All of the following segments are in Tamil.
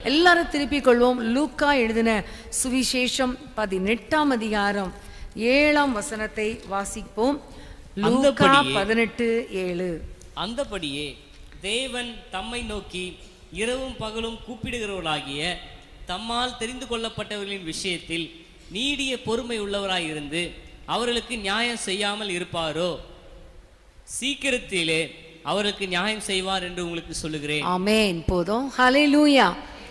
எல்லாரும் திருப்பிக் கொள்வோம் லூக்கா எழுதின சுவிசேஷம் பதினெட்டாம் அதிகாரம் ஏழாம் வசனத்தை வாசிப்போம் லூக்கா அந்தபடியே- பதினெட்டு ஏழு அந்தபடியே தேவன் தம்மை நோக்கி இரவும் பகலும் கூப்பிடுகிறவர்களாகிய தம்மால் தெரிந்து கொள்ளப்பட்டவர்களின் விஷயத்தில் நீடிய பொறுமை உள்ளவராயிருந்து அவர்களுக்கு நியாயம் செய்யாமல் இருப்பாரோ சீக்கிரத்திலே அவர்களுக்கு நியாயம் செய்வார் என்று உங்களுக்கு சொல்லுகிறேன் ஆமென் போதும் ஹalleluya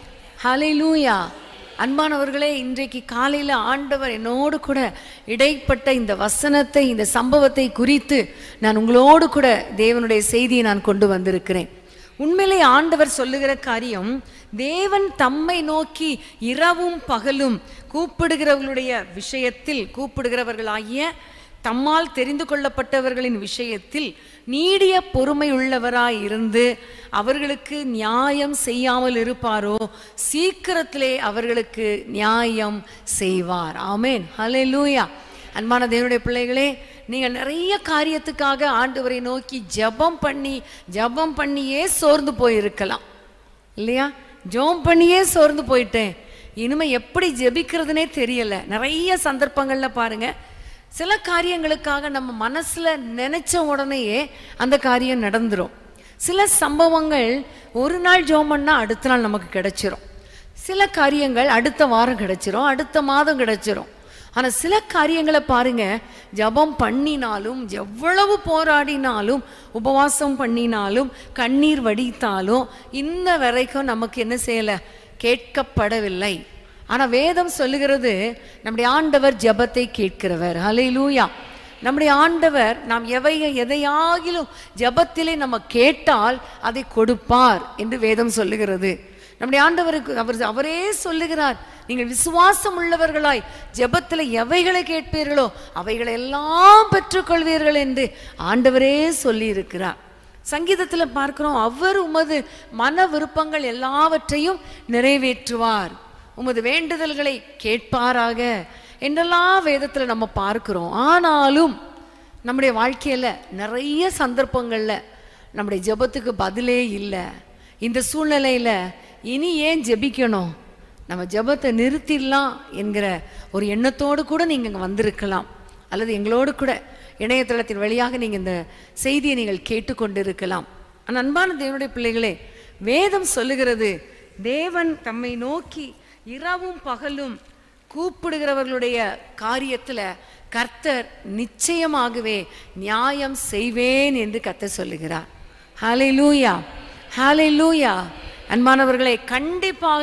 ஹalleluya அன்பானவர்களே இன்றைக்கு காலையில் ஆண்டவர் என்னோடு கூட இடைப்பட்ட இந்த வசனத்தை இந்த சம்பவத்தை குறித்து நான் உங்களோடு கூட தேவனுடைய செய்தியை நான் கொண்டு வந்திருக்கிறேன் உண்மையிலே ஆண்டவர் சொல்லுகிற காரியம் தேவன் தம்மை நோக்கி இரவும் பகலும் கூப்பிடுகிறவர்களுடைய விஷயத்தில் கூப்பிடுகிறவர்களாகிய தம்மால் தெரிந்து கொள்ளப்பட்டவர்களின் விஷயத்தில் நீடிய பொறுமை உள்ளவராய் இருந்து அவர்களுக்கு நியாயம் செய்யாமல் இருப்பாரோ சீக்கிரத்திலே அவர்களுக்கு நியாயம் செய்வார் ஆமென் ஹalleluya அன்பான தேவனுடைய பிள்ளைகளே நீங்கள் நிறைய காரியத்துக்காக ஆண்டவரை நோக்கி ஜெபம் பண்ணி ஜெபம் பண்ணியே சோர்ந்து போயிருக்கலாம் இல்லையா ஜெபம் பண்ணியே சோர்ந்து போயிட்டேன் இனிமே எப்படி ஜெபிக்கிறதுனே தெரியல நிறைய சந்தர்ப்பங்கள்ல பாருங்க சில காரியங்களுக்காக நம்ம மனசுல நினைச்ச உடனேயே அந்த காரியம் நடந்துரும் சில சம்பவங்கள் ஒரு நாள் ஜெபம் பண்ணா அடுத்த நாள் நமக்கு கிடைச்சிரும் சில காரியங்கள் அடுத்த வாரம் கிடைச்சிரும் அடுத்த மாதம் கிடைச்சிரும் ஆனா சில காரியங்களை பாருங்க ஜெபம் பண்ணினாலும் எவ்வளவு போராடினாலும் உபவாசம் பண்ணினாலும் கண்ணீர் வடித்தாலும் இன்ன வரைக்கும் நமக்கு என்ன செய்யல கேட்கப்படவில்லை ஆனா வேதம் சொல்லுகிறது நம்முடைய ஆண்டவர் ஜெபத்தை கேட்கிறவர் ஹalleluya நம்முடைய ஆண்டவர் நாம் எவை எதையாகிலும் ஜெபத்திலே நம்ம கேட்டால் அதை கொடுப்பார் என்று வேதம் சொல்லுகிறது நம்முடைய ஆண்டவருக்கு அவர் அவரே சொல்லுகிறார் நீங்கள் விசுவாசம் உள்ளவர்களாய் ஜெபத்தில் எவைகளை கேட்பீர்களோ அவைகளை எல்லாம் பெற்றுக்கொள்வீர்கள் என்று ஆண்டவரே சொல்லி இருக்கிறார் சங்கீதத்தில் பார்க்கிறோம் அவர் உமது மன விருப்பங்கள் எல்லாவற்றையும் நிறைவேற்றுவார் உமது வேண்டுதல்களை கேட்பாராக என்றெல்லாம் வேதத்தில் நம்ம பார்க்கிறோம் ஆனாலும் நம்முடைய வாழ்க்கையில நிறைய சந்தர்ப்பங்கள்ல நம்முடைய ஜெபத்துக்கு பதிலே இல்லை இந்த சூழ்நிலையில இனி ஏன் ஜெபிக்கணும் நம்ம ஜெபத்தை நிறுத்திடலாம் என்கிற ஒரு எண்ணத்தோடு கூட நீங்க இங்க வந்திருக்கலாம் அல்லது எங்களோடு கூட இணையதளத்தின் வழியாக நீங்க இந்த செய்தியை நீங்கள் கேட்டுக்கொண்டிருக்கலாம் ஆனால் அன்பான தேவனுடைய பிள்ளைகளே வேதம் சொல்லுகிறது தேவன் தம்மை நோக்கி இரவும் பகலும் கூப்பிடுகிறவர்களுடைய காரியத்துல கர்த்தர் நிச்சயமாகவே நியாயம் செய்வேன் என்று கர்த்தர் சொல்லுகிறார் ஹalleluya ஹalleluya அன்பானவர்களே கண்டிப்பாக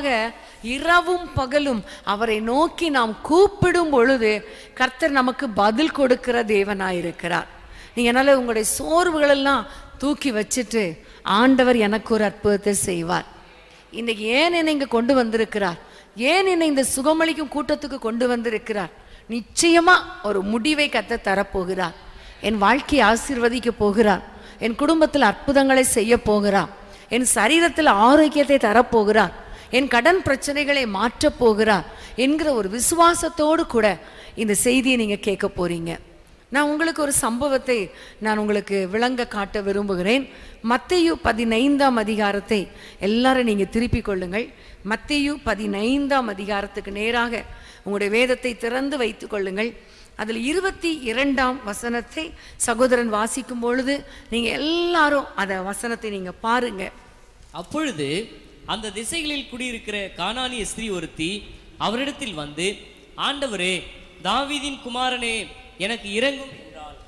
இரவும் பகலும் அவரை நோக்கி நாம் கூப்பிடும் பொழுது கர்த்தர் நமக்கு பதில் கொடுக்கிற தேவனாயிருக்கிறார் நீங்க என்னால உங்களுடைய சோர்வுகளெல்லாம் தூக்கி வச்சுட்டு ஆண்டவர் எனக்கு ஒரு அற்புதத்தை செய்வார் இன்னைக்கு ஏன் என்னை இங்க கொண்டு வந்திருக்கிறார் ஏன் என்னை இந்த சுகமளிக்கும் கூட்டத்துக்கு கொண்டு வந்திருக்கிறார் நிச்சயமா ஒரு முடிவை கத்த தரப்போகிறார் என் வாழ்க்கையை ஆசீர்வதிக்க போகிறார் என் குடும்பத்தில் அற்புதங்களை செய்ய போகிறார் என் சரீரத்தில் ஆரோக்கியத்தை தரப்போகிறார் என் கடன் பிரச்சனைகளை மாற்றப் போகிறார் என்கிற ஒரு விசுவாசத்தோடு கூட இந்த செய்தியை நீங்க கேட்க போறீங்க நான் உங்களுக்கு ஒரு சம்பவத்தை நான் உங்களுக்கு விளங்க காட்ட விரும்புகிறேன் மத்தேயு பதினைந்தாம் அதிகாரத்தை எல்லாரும் நீங்க திருப்பிக் கொள்ளுங்கள் மத்தேயு பதினைந்தாம் அதிகாரத்துக்கு நேராக உங்களுடைய வேதத்தை திறந்து வைத்துக் கொள்ளுங்கள் அதில் இருபத்தி இரண்டாம் வசனத்தை சகோதரன் வாசிக்கும் பொழுது நீங்க எல்லாரும் அந்த வசனத்தை நீங்க பாருங்க அப்பொழுது அந்த திசைகளில் குடியிருக்கிற கானானிய ஸ்திரீ ஒருத்தி அவரிடத்தில் வந்து ஆண்டவரே தாவீதின் குமாரனே எனக்கு இறங்கும் என்றாள்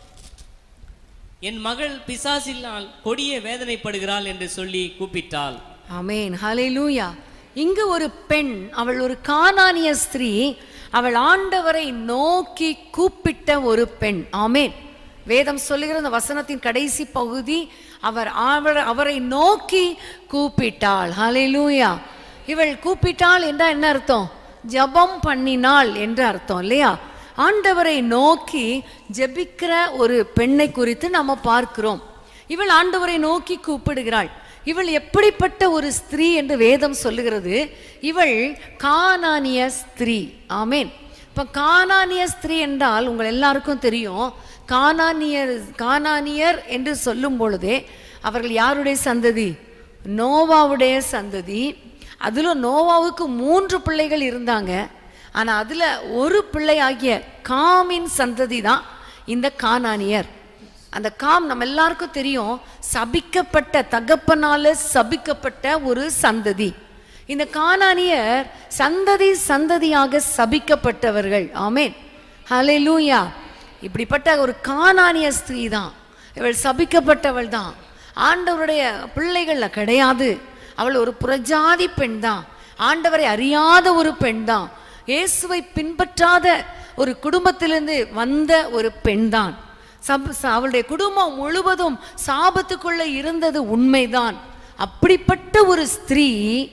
என் மகள் பிசாசினால் கொடிய வேதனைப்படுகிறாள் என்று சொல்லி கூப்பிட்டாள் ஆமென் ஹalleluya இங்கு ஒரு பெண் அவள் ஒரு கானானிய ஸ்திரீ அவள் ஆண்டவரை நோக்கி கூப்பிட்ட ஒரு பெண் ஆமென் வேதம் சொல்லுகிற அந்த வசனத்தின் கடைசி பகுதி அவர் அவர் அவரை நோக்கி கூப்பிட்டாள் ஹalleluya இவள் கூப்பிட்டாள் என்றால் என்ன அர்த்தம் ஜெபம் பண்ணினாள் என்று அர்த்தம் இல்லையா ஆண்டவரை நோக்கி ஜெபிக்கிற ஒரு பெண்ணை குறித்து நம்ம பார்க்கிறோம் இவள் ஆண்டவரை நோக்கி கூப்பிடுகிறாள் இவள் எப்படிப்பட்ட ஒரு ஸ்திரீ என்று வேதம் சொல்லுகிறது இவள் கானானிய ஸ்திரீ ஆமென் இப்ப கானானிய ஸ்திரீ என்றால் உங்கள் எல்லாருக்கும் தெரியும் கானானியர் கானானியர் என்று சொல்லும் பொழுதே அவர்கள் யாருடைய சந்ததி நோவாவுடைய சந்ததி அதிலும் நோவாவுக்கு மூன்று பிள்ளைகள் இருந்தாங்க ஆனா அதுல ஒரு பிள்ளையாகிய காமின் சந்ததி தான் இந்த கானானியர் அந்த காம் நம்ம எல்லாருக்கும் தெரியும் சபிக்கப்பட்ட தகப்பனால சபிக்கப்பட்ட ஒரு சந்ததி இந்த கானானியர் சந்ததி சந்ததியாக சபிக்கப்பட்டவர்கள் ஆமென் ஹalleluya இப்படிப்பட்ட ஒரு கானானிய ஸ்திரீ தான் இவள் சபிக்கப்பட்டவள் தான் ஆண்டவருடைய பிள்ளைகள்ல கிடையாது அவள் ஒரு புறஜாதி பெண் தான் ஆண்டவரை அறியாத ஒரு பெண் தான் இயேசுவை பின்பற்றாத ஒரு குடும்பத்திலிருந்து வந்த ஒரு பெண் தான் சப் ச- அவளுடைய குடும்பம் முழுவதும் சாபத்துக்குள்ள இருந்தது உண்மைதான் அப்படிப்பட்ட ஒரு ஸ்திரீ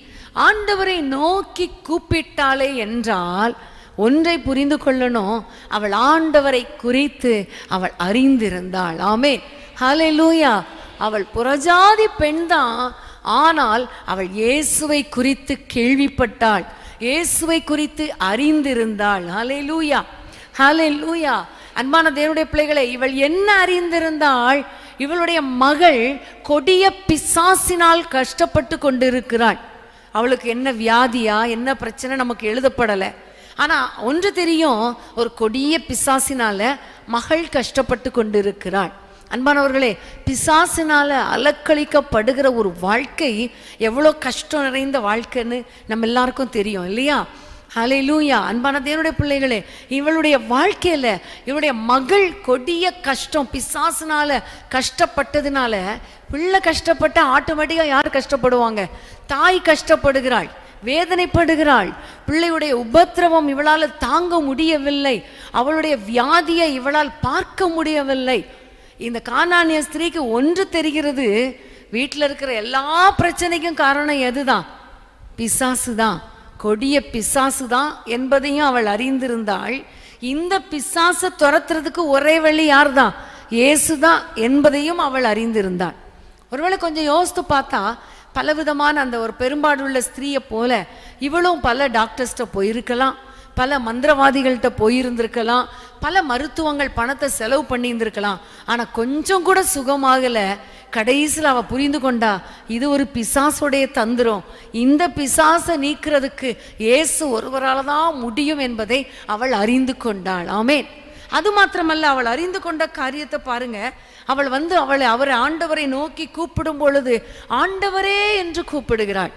ஆண்டவரை நோக்கி கூப்பிட்டாளே என்றால் ஒன்றை புரிந்து கொள்ளணும் அவள் ஆண்டவரை குறித்து அவள் அறிந்திருந்தாள் ஆமே ஹalleluya அவள் புறஜாதி பெண்தான் ஆனால் அவள் இயேசுவை குறித்து கேள்விப்பட்டாள் இயேசுவை குறித்து அறிந்திருந்தாள் ஹalleluya ஹalleluya அன்பான தேவனுடைய பிள்ளைகளை இவள் என்ன அறிந்திருந்தாள் இவளுடைய மகள் கொடிய பிசாசினால் கஷ்டப்பட்டு கொண்டிருக்கிறாள் அவளுக்கு என்ன வியாதியா என்ன பிரச்சனை நமக்கு எழுதப்படலை ஆனா ஒன்று தெரியும் ஒரு கொடிய பிசாசினால மகள் கஷ்டப்பட்டு கொண்டிருக்கிறாள் அன்பானவர்களே பிசாசினால அலக்களிக்கப்படுகிற ஒரு வாழ்க்கை எவ்வளோ கஷ்டம் நிறைந்த வாழ்க்கைன்னு நம்ம எல்லாருக்கும் தெரியும் இல்லையா ஹalleluya அன்பான தேவனுடைய பிள்ளைகளே இவளுடைய வாழ்க்கையில இவளுடைய மகள் கொடிய கஷ்டம் பிசாசுனால கஷ்டப்பட்டதுனால பிள்ளை கஷ்டப்பட்ட ஆட்டோமேட்டிக்கா யார் கஷ்டப்படுவாங்க தாய் கஷ்டப்படுகிறாள் வேதனைப்படுகிறாள் பிள்ளையுடைய உபத்திரவம் இவளால் தாங்க முடியவில்லை அவளுடைய வியாதியை இவளால் பார்க்க முடியவில்லை இந்த கானானிய ஸ்திரீக்கு ஒன்று தெரிகிறது வீட்டில் இருக்கிற எல்லா பிரச்சனைக்கும் காரணம் எதுதான் பிசாசு தான் கொடிய பிசாசு தான் என்பதையும் அவள் அறிந்திருந்தாள் இந்த பிசாசை துரத்துறதுக்கு ஒரே வழி யார் தான் இயேசுதான் என்பதையும் அவள் அறிந்திருந்தாள் ஒருவேளை கொஞ்சம் யோசித்து பார்த்தா பலவிதமான அந்த ஒரு பெரும்பாடுள்ள ஸ்திரீயை போல இவளும் பல டாக்டர்ஸ்ட்ட போயிருக்கலாம் பல மந்திரவாதிகள்கிட்ட போயிருந்திருக்கலாம் பல மருத்துவங்கள் பணத்தை செலவு பண்ணியிருந்திருக்கலாம் ஆனா கொஞ்சம் கூட சுகமாகல கடைசியில் அவ புரிந்து கொண்டா இது ஒரு பிசாசுடைய தந்திரம் இந்த பிசாசை நீக்கிறதுக்கு இயேசு ஒருவரால தான் முடியும் என்பதை அவள் அறிந்து கொண்டாள் ஆமென் அது மாத்திரமல்ல அவள் அறிந்து கொண்ட காரியத்தை பாருங்க அவள் வந்து அவளை அவரை ஆண்டவரை நோக்கி கூப்பிடும் பொழுது ஆண்டவரே என்று கூப்பிடுகிறாள்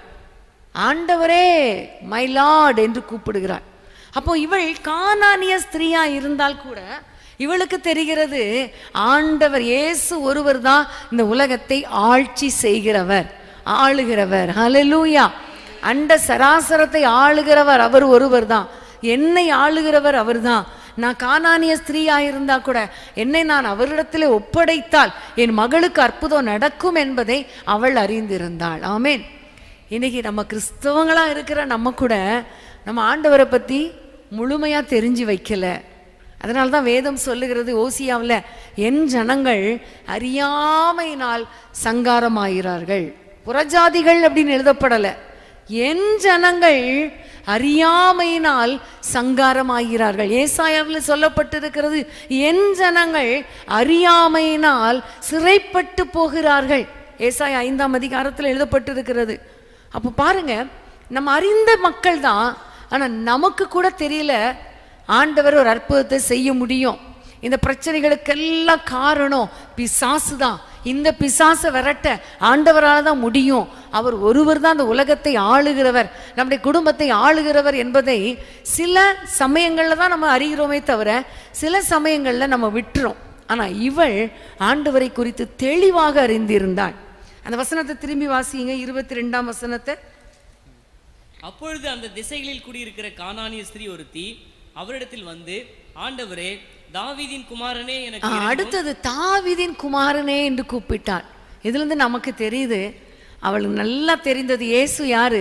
ஆண்டவரே மை லார்ட் என்று கூப்பிடுகிறாள் அப்போ இவள் கானானிய ஸ்திரீயா இருந்தால் கூட இவளுக்கு தெரிகிறது ஆண்டவர் இயேசு ஒருவர் தான் இந்த உலகத்தை ஆட்சி செய்கிறவர் ஆளுகிறவர் ஹalleluya அண்ட சராசரத்தை ஆளுகிறவர் அவர் ஒருவர் தான் என்னை ஆளுகிறவர் அவர்தான் நான் கானானிய ஸ்திரீயா இருந்தா கூட என்னை நான் அவரிடத்தில் ஒப்படைத்தால் என் மகளுக்கு அற்புதம் நடக்கும் என்பதை அவள் அறிந்திருந்தாள் ஆமென் இன்னைக்கு நம்ம கிறிஸ்தவங்களா இருக்கிற நம்ம கூட நம்ம ஆண்டவரை பத்தி முழுமையா தெரிஞ்சு வைக்கல அதனால தான் வேதம் சொல்லுகிறது ஓசியாவில் என் ஜனங்கள் அறியாமையினால் சங்காரமாகிறார்கள் புறஜாதிகள் அப்படின்னு எழுதப்படலை என் ஜனங்கள் அறியாமையினால் சங்காரமாகிறார்கள் ஏசாயாவில் சொல்லப்பட்டிருக்கிறது என் ஜனங்கள் அறியாமையினால் சிறைப்பட்டு போகிறார்கள் ஏசாயா ஐந்தாம் அதிகாரத்தில் எழுதப்பட்டிருக்கிறது அப்போ பாருங்க நம்ம அறிந்த மக்கள் தான் ஆனால் நமக்கு கூட தெரியல ஆண்டவர் ஒரு அற்புதத்தை செய்ய முடியும் இந்த பிரச்சனைகளுக்கெல்லாம் காரணம் பிசாசு தான் இந்த பிசாசை விரட்ட ஆண்டவரால தான் முடியும் அவர் ஒருவர் தான் அந்த உலகத்தை ஆளுகிறவர் நம்முடைய குடும்பத்தை ஆளுகிறவர் என்பதை சில சமயங்களில் தான் நம்ம அறிகிறோமே தவிர சில சமயங்களில் நம்ம விட்டுறோம் ஆனால் இவள் ஆண்டவரை குறித்து தெளிவாக அறிந்திருந்தாள் அந்த வசனத்தை திரும்பி வாசிங்க இருபத்தி ரெண்டாம் வசனத்தை அப்பொழுது அந்த திசைகளில் குடியிருக்கிற கானானிய ஸ்திரீ ஒருத்தி அவரிடத்தில் வந்து ஆண்டவரே தாவீதின் குமாரனே ஆ, எனக்கு இறங்கும்." அடுத்தது தாவீதின் குமாரனே என்று கூப்பிட்டாள் இதுலேருந்து நமக்கு தெரியுது அவளுக்கு நல்லா தெரிந்தது இயேசு யாரு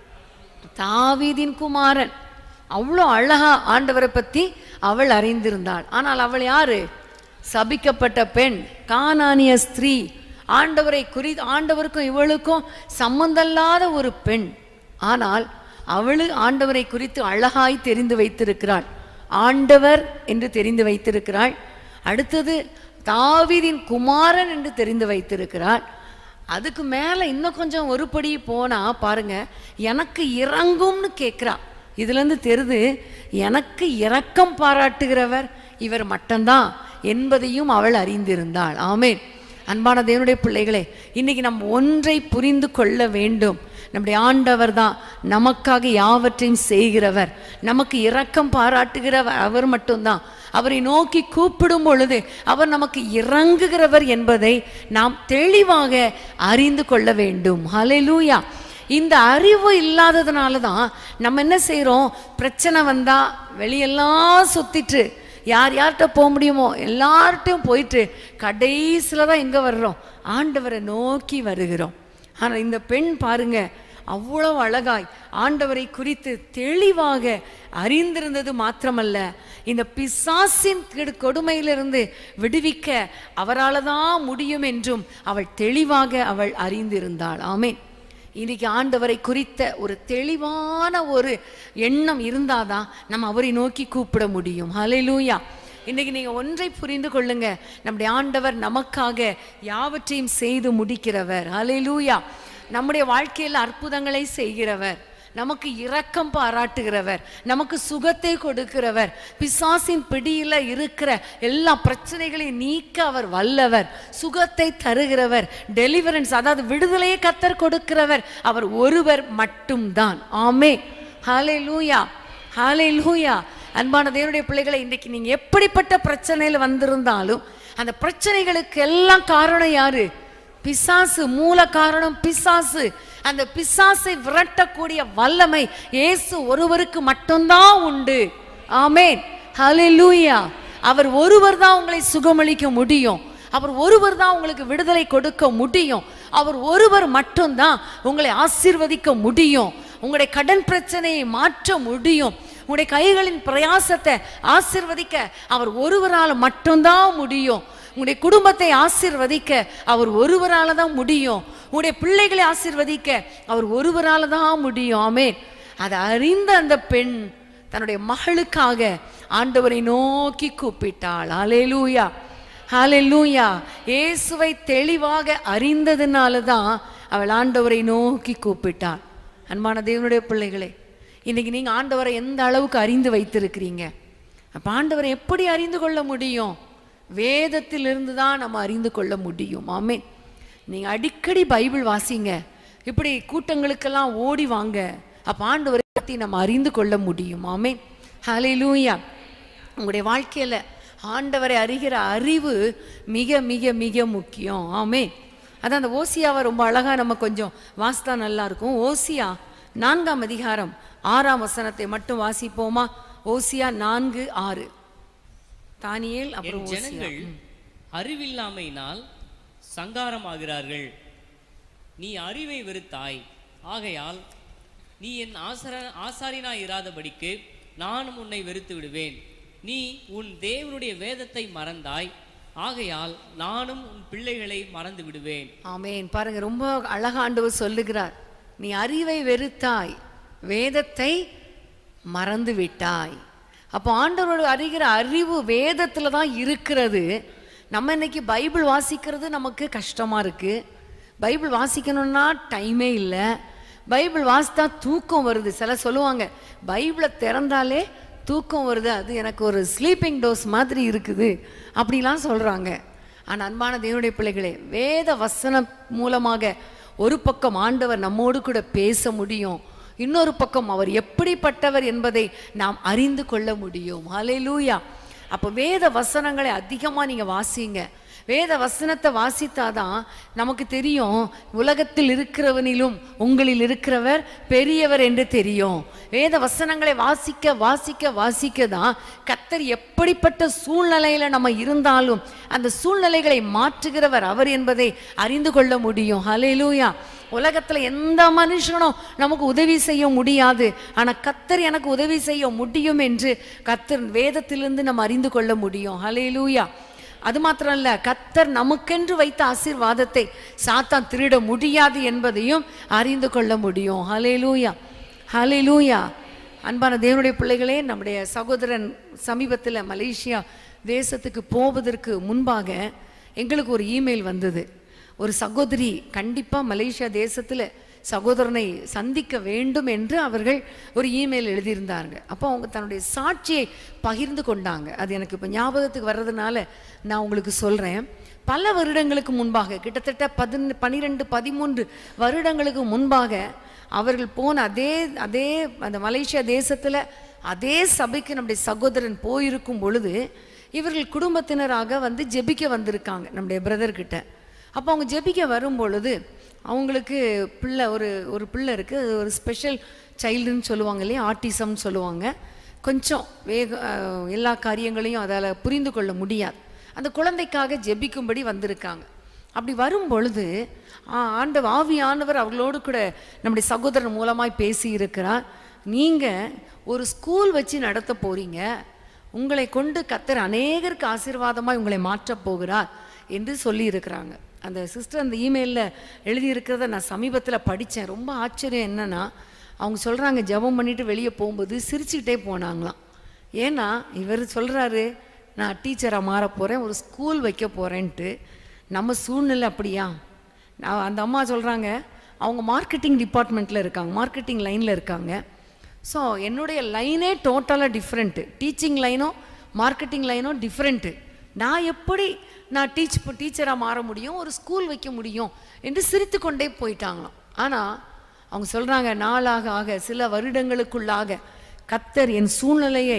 தாவீதின் குமாரன் அவ்வளோ அழகா ஆண்டவரை பத்தி அவள் அறிந்திருந்தாள் ஆனால் அவள் யாரு சபிக்கப்பட்ட பெண் கானானிய ஸ்திரீ ஆண்டவரை குறி ஆண்டவருக்கும் இவளுக்கும் சம்பந்தமில்லாத ஒரு பெண் ஆனால் அவளு ஆண்டவரை குறித்து அழகாய் தெரிந்து வைத்திருக்கிறாள் ஆண்டவர் என்று தெரிந்து வைத்திருக்கிறாள் அடுத்தது தாவீதின் குமாரன் என்று தெரிந்து வைத்திருக்கிறாள் அதுக்கு மேல இன்னும் கொஞ்சம் ஒரு படி போனா பாருங்க எனக்கு இறங்கும்னு கேட்கிறா இதுல இருந்து தெரிது எனக்கு இரக்கம் பாராட்டுகிறவர் இவர் மட்டும்தான் என்பதையும் அவள் அறிந்திருந்தாள் ஆமென் அன்பான தேவனுடைய பிள்ளைகளே இன்னைக்கு நம்ம ஒன்றை புரிந்து கொள்ள வேண்டும் நம்முடைய ஆண்டவர் தான் நமக்காக யாவற்றையும் செய்கிறவர் நமக்கு இரக்கம் பாராட்டுகிறவர் அவர் மட்டும்தான் அவரை நோக்கி கூப்பிடும் பொழுது அவர் நமக்கு இறங்குகிறவர் என்பதை நாம் தெளிவாக அறிந்து கொள்ள வேண்டும் ஹalleluya இந்த அறிவு இல்லாததுனால தான் நம்ம என்ன செய்கிறோம் பிரச்சனை வந்தா வெளியெல்லாம் சுத்திட்டு யார் யார்கிட்ட போக முடியுமோ எல்லார்ட்டையும் போயிட்டு கடைசியில் தான் எங்கே வர்றோம் ஆண்டவரை நோக்கி வருகிறோம் ஆனால் இந்த பெண் பாருங்க அவ்வளவு அழகாய் ஆண்டவரை குறித்து தெளிவாக அறிந்திருந்தது மாத்திரமல்ல இந்த பிசாசின் கெடு- கொடுமையிலிருந்து விடுவிக்க அவரால் தான் முடியும் என்றும் அவள் தெளிவாக அவள் அறிந்திருந்தாள் ஆமென் இன்னைக்கு ஆண்டவரை குறித்த ஒரு தெளிவான ஒரு எண்ணம் இருந்தாதான் நம்ம அவரை நோக்கி கூப்பிட முடியும் ஹalleluya இன்னைக்கு நீங்க ஒன்றை புரிந்து கொள்ளுங்க நம்முடைய ஆண்டவர் நமக்காக யாவற்றையும் செய்து முடிக்கிறவர் ஹalleluya நம்முடைய வாழ்க்கையில் அற்புதங்களை செய்கிறவர் நமக்கு இரக்கம் பாராட்டுகிறவர் நமக்கு சுகத்தை கொடுக்கிறவர் பிசாசின் பிடியில இருக்கிற எல்லா பிரச்சனைகளையும் நீக்க அவர் வல்லவர் சுகத்தை தருகிறவர் டெலிவரன்ஸ் அதாவது விடுதலையை கத்தர் கொடுக்கிறவர் அவர் ஒருவர் மட்டும்தான் ஆமே ஹாலே லூயா ஹாலே லூயா அன்பான தேவனுடைய பிள்ளைகளை இன்றைக்கு நீங்க எப்படிப்பட்ட பிரச்சனையில வந்திருந்தாலும் அந்த பிரச்சனைகளுக்கு எல்லாம் காரணம் யாரு பிசாசு மூல காரணம் பிசாசு அந்த பிசாசை விரட்டக்கூடிய வல்லமை இயேசு ஒருவருக்கு மட்டும்தான் உண்டு ஆமென் ஹalleluya அவர் ஒருவர் தான் உங்களை சுகமளிக்க முடியும் அவர் ஒருவர் தான் உங்களுக்கு விடுதலை கொடுக்க முடியும் அவர் ஒருவர் மட்டும்தான் உங்களை ஆசீர்வதிக்க முடியும் உங்களுடைய கடன் பிரச்சனையை மாற்ற முடியும் உங்களுடைய கைகளின் பிரயாசத்தை ஆசீர்வதிக்க அவர் ஒருவரால் மட்டும்தான் முடியும் உங்களுடைய குடும்பத்தை ஆசீர்வதிக்க அவர் ஒருவரால தான் முடியும் உங்களுடைய பிள்ளைகளை ஆசீர்வதிக்க அவர் ஒருவரால தான் முடியும் ஆமென் அதை அறிந்த அந்த பெண் தன்னுடைய மகளுக்காக ஆண்டவரை நோக்கி கூப்பிட்டாள் ஹalleluya ஹalleluya இயேசுவை தெளிவாக அறிந்ததுனால தான் அவள் ஆண்டவரை நோக்கி கூப்பிட்டாள் அன்பான தேவனுடைய பிள்ளைகளே இன்னைக்கு நீங்க ஆண்டவரை எந்த அளவுக்கு அறிந்து வைத்திருக்கிறீங்க அப்ப ஆண்டவரை எப்படி அறிந்து கொள்ள முடியும் வேதத்திலிருந்து தான் நம்ம அறிந்து கொள்ள முடியும் ஆமென் நீங்க அடிக்கடி பைபிள் வாசிங்க இப்படி கூட்டங்களுக்கெல்லாம் ஓடி வாங்க அப்ப ஆண்டவரை பத்தி நம்ம அறிந்து கொள்ள முடியும் ஆமென் ஹalleluya உங்களுடைய வாழ்க்கையில ஆண்டவரை அறிகிற அறிவு மிக மிக மிக முக்கியம் ஆமென் அதான் அந்த ஓசியாவை ரொம்ப அழகா நம்ம கொஞ்சம் வாசித்தா நல்லா இருக்கும் ஓசியா நான்காம் அதிகாரம் ஆறாம் வசனத்தை மட்டும் வாசிப்போமா ஓசியா நான்கு ஆறு தானியேல் அப்புறம் என் ஓசியா ஜனங்கள் அறிவில்லாமையினால் சங்காரமாகிறார்கள் நீ அறிவை வெறுத்தாய் ஆகையால் நீ என் ஆசர ஆசாரியனாய் இராதபடிக்கு நானும் உன்னை வெறுத்து விடுவேன் நீ உன் தேவனுடைய வேதத்தை மறந்தாய் ஆகையால் நானும் உன் பிள்ளைகளை மறந்து விடுவேன் ஆமென் பாருங்க ரொம்ப அழகா ஆண்டவர் சொல்லுகிறார் நீ அறிவை வெறுத்தாய் வேதத்தை மறந்து விட்டாய் அப்போ ஆண்டவரோட அறிகிற அறிவு வேதத்துல தான் இருக்கிறது நம்ம இன்னைக்கு பைபிள் வாசிக்கிறது நமக்கு கஷ்டமா இருக்கு பைபிள் வாசிக்கணும்னா டைமே இல்லை பைபிள் வாசித்தா தூக்கம் வருது சில சொல்லுவாங்க பைபிளை திறந்தாலே தூக்கம் வருது அது எனக்கு ஒரு ஸ்லீப்பிங் டோஸ் மாதிரி இருக்குது அப்படிலாம் சொல்றாங்க ஆனா அன்பான தேவனுடைய பிள்ளைகளே வேத வசனம் மூலமாக ஒரு பக்கம் ஆண்டவர் நம்மோடு கூட பேச முடியும் இன்னொரு பக்கம் அவர் எப்படிப்பட்டவர் என்பதை நாம் அறிந்து கொள்ள முடியும் ஹalleluya அப்போ வேத வசனங்களை அதிகமா நீங்க வாசிங்க வேத வசனத்தை வாசித்தாதான் நமக்கு தெரியும் உலகத்தில் இருக்கிறவனிலும் உங்களில் இருக்கிறவர் பெரியவர் என்று தெரியும் வேத வசனங்களை வாசிக்க வாசிக்க வாசிக்க தான் கத்தர் எப்படிப்பட்ட சூழ்நிலையில நம்ம இருந்தாலும் அந்த சூழ்நிலைகளை மாற்றுகிறவர் அவர் என்பதை அறிந்து கொள்ள முடியும் ஹalleluya உலகத்துல எந்த மனுஷனும் நமக்கு உதவி செய்ய முடியாது ஆனா கத்தர் எனக்கு உதவி செய்ய முடியும் என்று கத்தர் வேதத்திலிருந்து நம்ம அறிந்து கொள்ள முடியும் ஹalleluya அது மாத்திரம் இல்ல கத்தர் நமக்கென்று வைத்த ஆசீர்வாதத்தை சாத்தான் திருட முடியாது என்பதையும் அறிந்து கொள்ள முடியும் ஹalleluya ஹalleluya அன்பான தேவனுடைய பிள்ளைகளே நம்முடைய சகோதரன் சமீபத்தில் மலேசியா தேசத்துக்கு போவதற்கு முன்பாக எங்களுக்கு ஒரு இமெயில் வந்தது ஒரு சகோதரி கண்டிப்பா மலேசியா தேசத்துல சகோதரனை சந்திக்க வேண்டும் என்று அவர்கள் ஒரு இமெயில் எழுதியிருந்தாங்க அப்போ அவங்க தன்னுடைய சாட்சியை பகிர்ந்து கொண்டாங்க அது எனக்கு இப்போ ஞாபகத்துக்கு வர்றதுனால நான் உங்களுக்கு சொல்றேன் பல வருடங்களுக்கு முன்பாக கிட்டத்தட்ட பதின பனிரெண்டு பதிமூன்று வருடங்களுக்கு முன்பாக அவர்கள் போன அதே அதே அந்த மலேசியா தேசத்துல அதே சபைக்கு நம்முடைய சகோதரன் போயிருக்கும் பொழுது இவர்கள் குடும்பத்தினராக வந்து ஜெபிக்க வந்திருக்காங்க நம்முடைய பிரதர் கிட்ட அப்போ அவங்க ஜெபிக்க வரும் பொழுது அவங்களுக்கு பிள்ளை ஒரு ஒரு பிள்ளை இருக்குது அது ஒரு ஸ்பெஷல் சைல்டுன்னு சொல்லுவாங்க இல்லையா ஆட்டிசம்னு சொல்லுவாங்க கொஞ்சம் வேக அஹ், எல்லா காரியங்களையும் அதால் புரிந்து கொள்ள முடியாது அந்த குழந்தைக்காக ஜெபிக்கும்படி வந்திருக்காங்க அப்படி வரும் பொழுது ஆ, ஆண்டவர் ஆவியானவர் அவர்களோடு கூட நம்முடைய சகோதரன் மூலமாய் பேசி இருக்கிறார் நீங்கள் ஒரு ஸ்கூல் வச்சு நடத்த போறீங்க உங்களை கொண்டு கத்தர் அநேகருக்கு ஆசீர்வாதமாய் உங்களை மாற்றப் போகிறார் என்று சொல்லி இருக்கிறாங்க அந்த சிஸ்டர் அந்த இமெயிலில் எழுதியிருக்கிறத நான் சமீபத்தில் படித்தேன் ரொம்ப ஆச்சரியம் என்னன்னா அவங்க சொல்கிறாங்க ஜெபம் பண்ணிட்டு வெளியே போகும்போது சிரிச்சுக்கிட்டே போனாங்களாம் ஏன்னா இவர் சொல்கிறாரு நான் டீச்சராக மாற போகிறேன் ஒரு ஸ்கூல் வைக்க போகிறேன்ட்டு நம்ம சூழ்நிலை அப்படியா நான் அந்த அம்மா சொல்கிறாங்க அவங்க மார்க்கெட்டிங் டிபார்ட்மெண்ட்டில் இருக்காங்க மார்க்கெட்டிங் லைனில் இருக்காங்க ஸோ என்னுடைய லைனே டோட்டலாக டிஃப்ரெண்ட்டு டீச்சிங் லைனும் மார்க்கெட்டிங் லைனும் டிஃப்ரெண்ட்டு நான் எப்படி நான் டீச் டீச்சராக மாற முடியும் ஒரு ஸ்கூல் வைக்க முடியும் என்று சிரித்து கொண்டே போயிட்டாங்களாம் ஆனால் அவங்க சொல்கிறாங்க நாளாக ஆக சில வருடங்களுக்குள்ளாக கத்தர் என் சூழ்நிலையை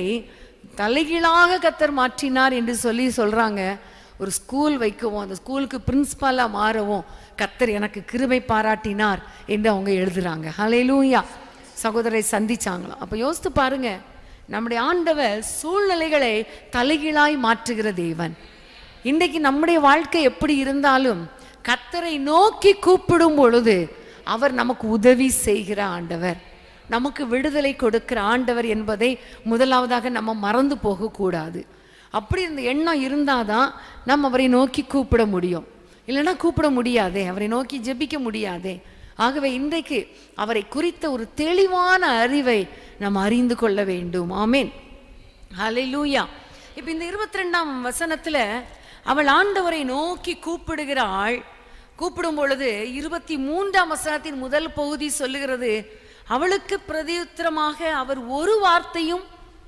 தலைகீழாக கத்தர் மாற்றினார் என்று சொல்லி சொல்கிறாங்க ஒரு ஸ்கூல் வைக்கவும் அந்த ஸ்கூலுக்கு பிரின்ஸ்பாலாக மாறவும் கத்தர் எனக்கு கிருபை பாராட்டினார் என்று அவங்க எழுதுறாங்க ஹalleluya சகோதரை சந்திச்சாங்களாம் அப்போ யோசித்து பாருங்க நம்முடைய ஆண்டவர் சூழ்நிலைகளை தலைகீழாய் மாற்றுகிற தேவன் இன்றைக்கு நம்முடைய வாழ்க்கை எப்படி இருந்தாலும் கத்தரை நோக்கி கூப்பிடும் பொழுது அவர் நமக்கு உதவி செய்கிற ஆண்டவர் நமக்கு விடுதலை கொடுக்கிற ஆண்டவர் என்பதை முதலாவதாக நம்ம மறந்து போகக்கூடாது அப்படி இந்த எண்ணம் இருந்தாதான் நம்ம அவரை நோக்கி கூப்பிட முடியும் இல்லைன்னா கூப்பிட முடியாதே அவரை நோக்கி ஜெபிக்க முடியாதே ஆகவே இன்றைக்கு அவரை குறித்த ஒரு தெளிவான அறிவை நாம் அறிந்து கொள்ள வேண்டும் ஆமேன் ஹalleluya இப்போ இந்த இருபத்தி ரெண்டாம் வசனத்துல அவள் ஆண்டவரை நோக்கி கூப்பிடுகிறாள் கூப்பிடும் பொழுது இருபத்தி மூன்றாம் வசனத்தின் முதல் பகுதி சொல்லுகிறது அவளுக்கு பிரதியுத்தரமாக அவர் ஒரு வார்த்தையும்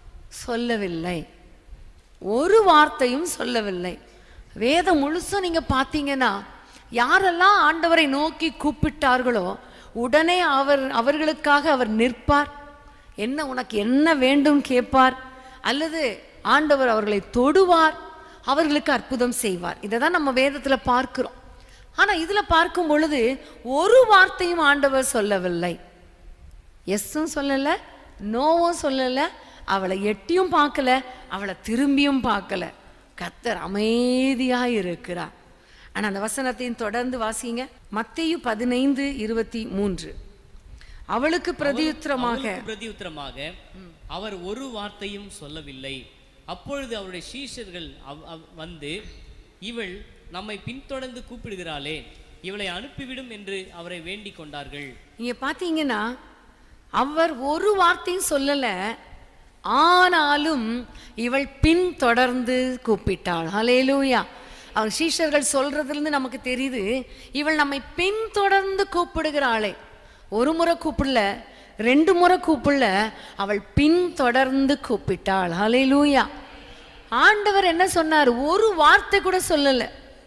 சொல்லவில்லை ஒரு வார்த்தையும் சொல்லவில்லை வேதம் முழுசும் நீங்க பார்த்தீங்கன்னா யாரெல்லாம் ஆண்டவரை நோக்கி கூப்பிட்டார்களோ உடனே அவர் அவர்களுக்காக அவர் நிற்பார் என்ன உனக்கு என்ன வேண்டும் கேட்பார் அல்லது ஆண்டவர் அவர்களை தொடுவார் அவர்களுக்கு அற்புதம் செய்வார் இதை தான் நம்ம வேதத்துல பார்க்கிறோம் ஆனா இதுல பார்க்கும் பொழுது ஒரு வார்த்தையும் ஆண்டவர் சொல்லவில்லை எஸ்ஸும் சொல்லல நோவும் சொல்லல அவளை எட்டியும் பார்க்கல அவளை திரும்பியும் பார்க்கல கத்தர் அமைதியா இருக்கிறார் ஆனா அந்த வசனத்தையும் தொடர்ந்து வாசிங்க மத்தேயு பதினைந்து இருபத்தி மூன்று அவளுக்கு பிரதியுத்தரமாக அவளுக்கு பிரதியுத்தரமாக அவர் ஒரு வார்த்தையும் சொல்லவில்லை அப்பொழுது அவருடைய சீஷர்கள் அவ்- அவ்- வந்து இவள் நம்மை பின்தொடர்ந்து கூப்பிடுகிறாளே இவளை அனுப்பிவிடும் என்று அவரை வேண்டிக் கொண்டார்கள் இங்க பாத்தீங்கன்னா அவர் ஒரு வார்த்தையும் சொல்லல ஆனாலும் இவள் பின் தொடர்ந்து கூப்பிட்டாள் ஹalleluya அவர் சீஷர்கள் சொல்றதிலிருந்து நமக்கு தெரியுது இவள் நம்மை பின் தொடர்ந்து கூப்பிடுகிறாளே ஒரு முறை கூப்பிடல ரெண்டு முறை கூப்பிடல அவள் பின் தொடர்ந்து கூப்பிட்டாள் ஹalleluya ஆண்டவர் என்ன சொன்னார் ஒரு வார்த்தை கூட சொல்லல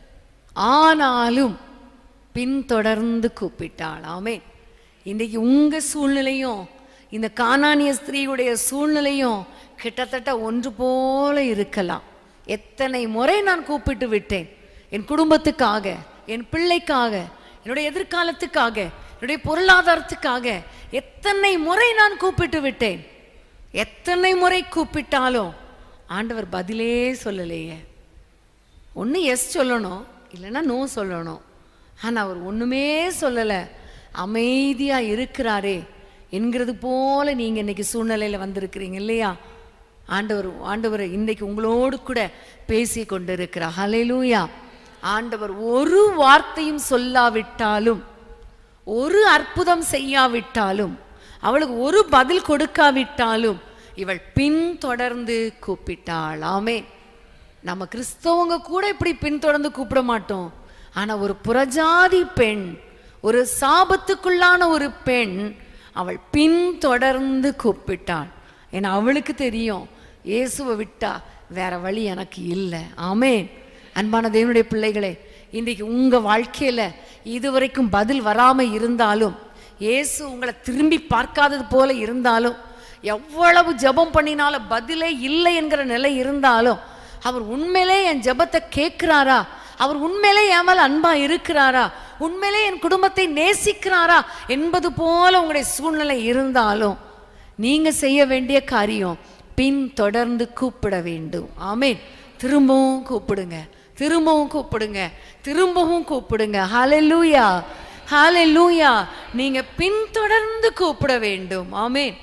ஆனாலும் பின்தொடர்ந்து கூப்பிட்டாள் ஆமென் இன்றைக்கு உங்க சூழ்நிலையும் இந்த கானானிய ஸ்திரீயுடைய சூழ்நிலையும் கிட்டத்தட்ட ஒன்று போல இருக்கலாம் எத்தனை முறை நான் கூப்பிட்டு விட்டேன் என் குடும்பத்துக்காக என் பிள்ளைக்காக என்னுடைய எதிர்காலத்துக்காக என்னுடைய பொருளாதாரத்துக்காக எத்தனை முறை நான் கூப்பிட்டு விட்டேன் எத்தனை முறை கூப்பிட்டாலும் ஆண்டவர் பதிலே சொல்லலையே ஒன்று எஸ் சொல்லணும் இல்லைன்னா நோ சொல்லணும் ஆனால் அவர் ஒன்றுமே சொல்லலை அமைதியாக இருக்கிறாரே என்கிறது போல நீங்கள் இன்னைக்கு சூழ்நிலையில் வந்திருக்கிறீங்க இல்லையா ஆண்டவர் ஆண்டவர் இன்னைக்கு உங்களோடு கூட பேசி கொண்டிருக்கிறார் ஹalleluya ஆண்டவர் ஒரு வார்த்தையும் சொல்லாவிட்டாலும் ஒரு அற்புதம் செய்யாவிட்டாலும் அவளுக்கு ஒரு பதில் கொடுக்காவிட்டாலும் இவள் பின் தொடர்ந்து கூப்பிட்டாள் ஆமே நம்ம கிறிஸ்தவங்க கூட இப்படி பின்தொடர்ந்து கூப்பிட மாட்டோம் ஆனா ஒரு புறஜாதி பெண் ஒரு சாபத்துக்குள்ளான ஒரு பெண் அவள் பின்தொடர்ந்து கூப்பிட்டாள் ஏன்னா அவளுக்கு தெரியும் இயேசுவை விட்டா வேற வழி எனக்கு இல்லை ஆமென் அன்பான தேவனுடைய பிள்ளைகளே இன்றைக்கு உங்க வாழ்க்கையில இதுவரைக்கும் பதில் வராம இருந்தாலும் இயேசு உங்களை திரும்பி பார்க்காதது போல இருந்தாலும் எவ்வளவு ஜெபம் பண்ணினாலும் பதிலே இல்லை என்கிற நிலை இருந்தாலும் அவர் உண்மையிலே என் ஜெபத்தை கேட்கிறாரா அவர் உண்மையிலே என் மேல அன்பா இருக்கிறாரா உண்மையிலே என் குடும்பத்தை நேசிக்கிறாரா என்பது போல உங்களுடைய சூழ்நிலை இருந்தாலும் நீங்க செய்ய வேண்டிய காரியம் பின் தொடர்ந்து கூப்பிட வேண்டும் ஆமென் திரும்பவும் கூப்பிடுங்க திரும்பவும் கூப்பிடுங்க திரும்பவும் கூப்பிடுங்க ஹalleluya ஹalleluya நீங்க பின்தொடர்ந்து கூப்பிட வேண்டும் ஆமென்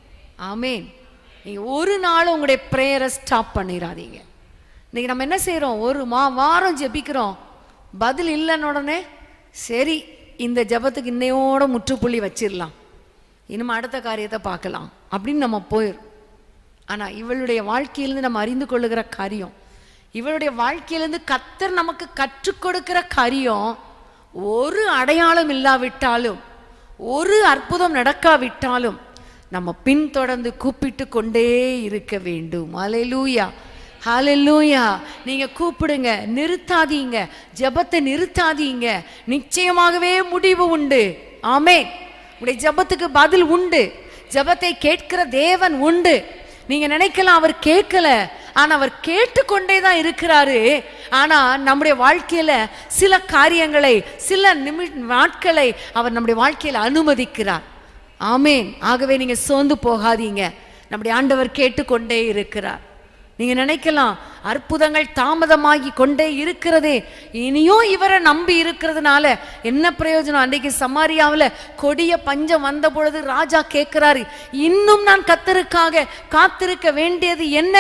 ஆமென் நீங்க ஒரு நாள் உங்களுடைய ப்ரேயரை ஸ்டாப் பண்ணிடாதீங்க இன்னைக்கு நம்ம என்ன செய்றோம் ஒரு மா வாரம் ஜெபிக்கிறோம் பதில் இல்லைன்னு உடனே சரி இந்த ஜெபத்துக்கு இன்னையோட முற்றுப்புள்ளி வச்சிடலாம் இனிமே அடுத்த காரியத்தை பார்க்கலாம் அப்படின்னு நம்ம போயிடும் ஆனா இவளுடைய வாழ்க்கையிலிருந்து நம்ம அறிந்து கொள்ளுகிற காரியம் இவளுடைய வாழ்க்கையிலிருந்து கத்தர் நமக்கு கற்றுக் கொடுக்கிற காரியம் ஒரு அடையாளம் இல்லாவிட்டாலும் ஒரு அற்புதம் நடக்காவிட்டாலும் நம்ம பின்தொடர்ந்து கூப்பிட்டு கொண்டே இருக்க வேண்டும் அலையலூயா ஹalleluya நீங்க கூப்பிடுங்க நிறுத்தாதீங்க ஜெபத்தை நிறுத்தாதீங்க நிச்சயமாகவே முடிவு உண்டு ஆமென் உங்களுடைய ஜெபத்துக்கு பதில் உண்டு ஜெபத்தை கேட்கிற தேவன் உண்டு நீங்க நினைக்கலாம் அவர் கேட்கல ஆனா அவர் கேட்டுக்கொண்டே தான் இருக்கிறாரு ஆனா நம்முடைய வாழ்க்கையில சில காரியங்களை சில நிமி நாட்களை அவர் நம்முடைய வாழ்க்கையில அனுமதிக்கிறார் ஆமேன் ஆகவே நீங்க சோர்ந்து போகாதீங்க நம்முடைய ஆண்டவர் கேட்டுக்கொண்டே இருக்கிறார் நீங்க நினைக்கலாம் அற்புதங்கள் தாமதமாகி கொண்டே இருக்கிறதே இனியும் இவரை நம்பி இருக்கிறதுனால என்ன பிரயோஜனம் அன்றைக்கு சமாரியாவுல கொடிய பஞ்சம் வந்த பொழுது ராஜா கேட்கிறாரு இன்னும் நான் கத்தருக்காக காத்திருக்க வேண்டியது என்ன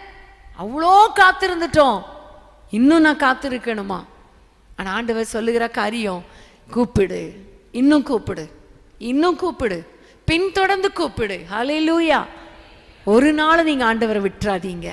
அவ்வளோ காத்திருந்துட்டோம் இன்னும் நான் காத்திருக்கணுமா ஆனா ஆண்டவர் சொல்லுகிற காரியம் கூப்பிடு இன்னும் கூப்பிடு இன்னும் கூப்பிடு பின்தொடர்ந்து கூப்பிடு ஹalleluya ஒரு நாள் நீங்க ஆண்டவரை விட்டுறாதீங்க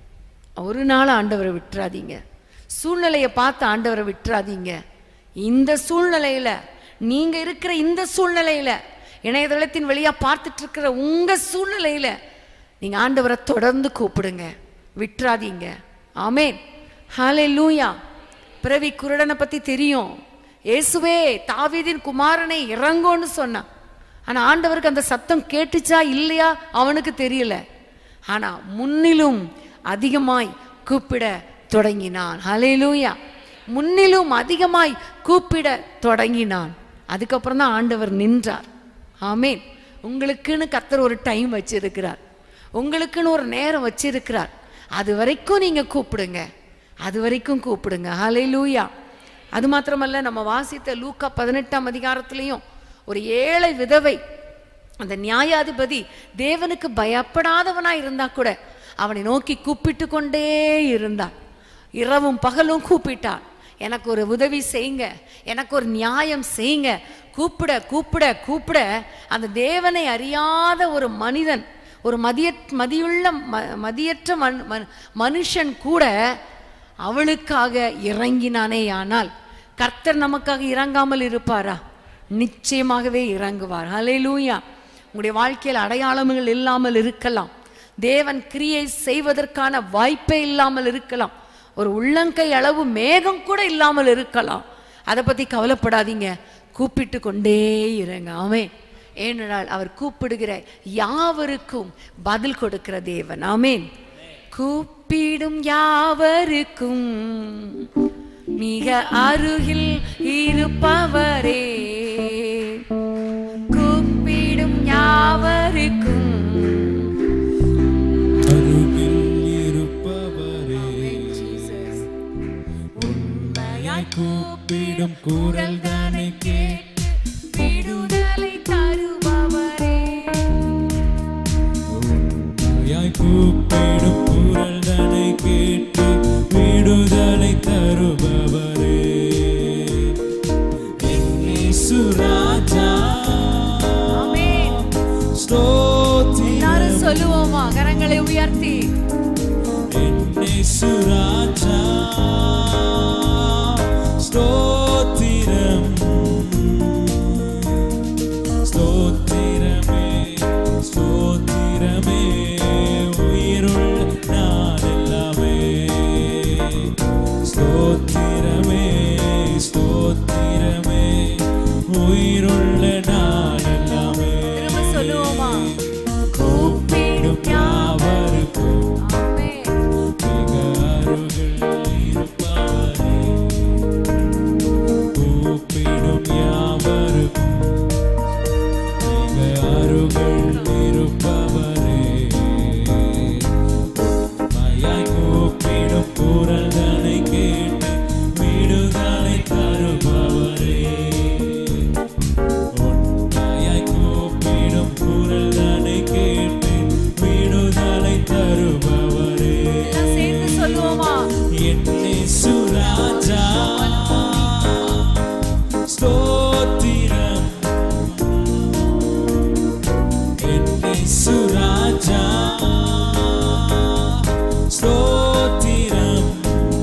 ஒரு நாள் ஆண்டவரை விட்டுறாதீங்க சூழ்நிலையை பார்த்து ஆண்டவரை விட்டுறாதீங்க இந்த சூழ்நிலையில நீங்க இருக்கிற இந்த சூழ்நிலையில இணையதளத்தின் வழியா பார்த்துட்டு இருக்கிற உங்க சூழ்நிலையில நீங்க ஆண்டவரை தொடர்ந்து கூப்பிடுங்க விட்டுறாதீங்க ஆமென் ஹalleluya பிறவி குருடனை பத்தி தெரியும் இயேசுவே தாவீதின் குமாரனை இறங்கோன்னு சொன்னான் ஆனா ஆண்டவருக்கு அந்த சத்தம் கேட்டுச்சா இல்லையா அவனுக்கு தெரியல ஆனா முன்னிலும் அதிகமாய் கூப்பிட தொடங்கினான் ஹalleluya முன்னிலும் அதிகமாய் கூப்பிட தொடங்கினான் அதுக்கப்புறம் தான் ஆண்டவர் நின்றார் ஆமென் உங்களுக்குன்னு கத்தர் ஒரு டைம் வச்சிருக்கிறார் உங்களுக்குன்னு ஒரு நேரம் வச்சிருக்கிறார் அது வரைக்கும் நீங்க கூப்பிடுங்க அது வரைக்கும் கூப்பிடுங்க ஹalleluya அது மாத்திரமல்ல நம்ம வாசித்த லூக்கா பதினெட்டாம் அதிகாரத்திலையும் ஒரு ஏழை விதவை அந்த நியாயாதிபதி தேவனுக்கு பயப்படாதவனா இருந்தா கூட அவனை நோக்கி கூப்பிட்டு கொண்டே இருந்தான் இரவும் பகலும் கூப்பிட்டான் எனக்கு ஒரு உதவி செய்யுங்க எனக்கு ஒரு நியாயம் செய்யுங்க கூப்பிட கூப்பிட கூப்பிட அந்த தேவனை அறியாத ஒரு மனிதன் ஒரு மதிய மதியுள்ள ம- மதியற்ற மன் மன்- மனுஷன் கூட அவளுக்காக இறங்கினானே ஆனால் கர்த்தர் நமக்காக இறங்காமல் இருப்பாரா நிச்சயமாகவே இறங்குவார் ஹalleluya உங்களுடைய வாழ்க்கையில் அடையாளங்கள் இல்லாமல் இருக்கலாம் தேவன் கிரியை செய்வதற்கான வாய்ப்பே இல்லாமல் இருக்கலாம் ஒரு உள்ளங்கை அளவு மேகம் கூட இல்லாமல் இருக்கலாம் அதை பத்தி கவலைப்படாதீங்க கூப்பிட்டு கொண்டே இருங்க ஆமென் ஏனென்றால் அவர் கூப்பிடுகிற யாவருக்கும் பதில் கொடுக்கிற தேவன் ஆமென் கூப்பிடும் யாவருக்கும் மிக அருகில் இருப்பவரே கூப்பிடும் யாவருக்கும் அருகில் இருப்பவரே உண்மையாய் கூப்பிடும் குரல் தானே கேட்டு விடுதலை தருபவரே உண்மையாய் கூப்பிடும் குரல் தானே கேட்டு விடுதலை தருபவரே என் இயேசுராஜா ஆமென் ஸ்தோத்திரம் எல்லாரும் சொல்லுவோமா கரங்களை உயர்த்தி என் இயேசுராஜா ஸ்தோத்திரம் ஸ்தோத்திரமே ஸ்தோத்திரமே உயிருள்ள நாள் எல்லாமே திரும்ப சொல்லுவோமா கூப்பிடும் யாவருக்கும் ஆமென். மிக அருகில் இருப்பவரே கூப்பிடும் யாவருக்கும் மிக அருகில் இருப்பவரே உண்மையாய் கூப்பிடும் குரல்களை கேட்டு விடுதலை தருபவரே உண்மையாய் கூப்பிடும் குரல்களை கேட்டு விடுதலை தருபவரே எல்லாம் சேர்ந்து சொல்லுவோமா என்னை சுராஜா ஸ்தோத்திரம் என்னை சுராஜா ஸ்தோத்திரம்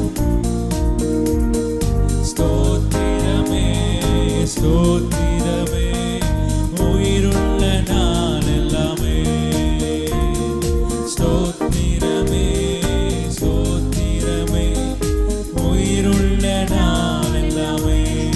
ஸ்தோத்திரமே ஸ்தோத்திரமே உயிருள்ள நாள் எல்லாமே ஸ்தோத்திரமே ஸ்தோத்திரமே உயிருள்ள நாள் எல்லாமே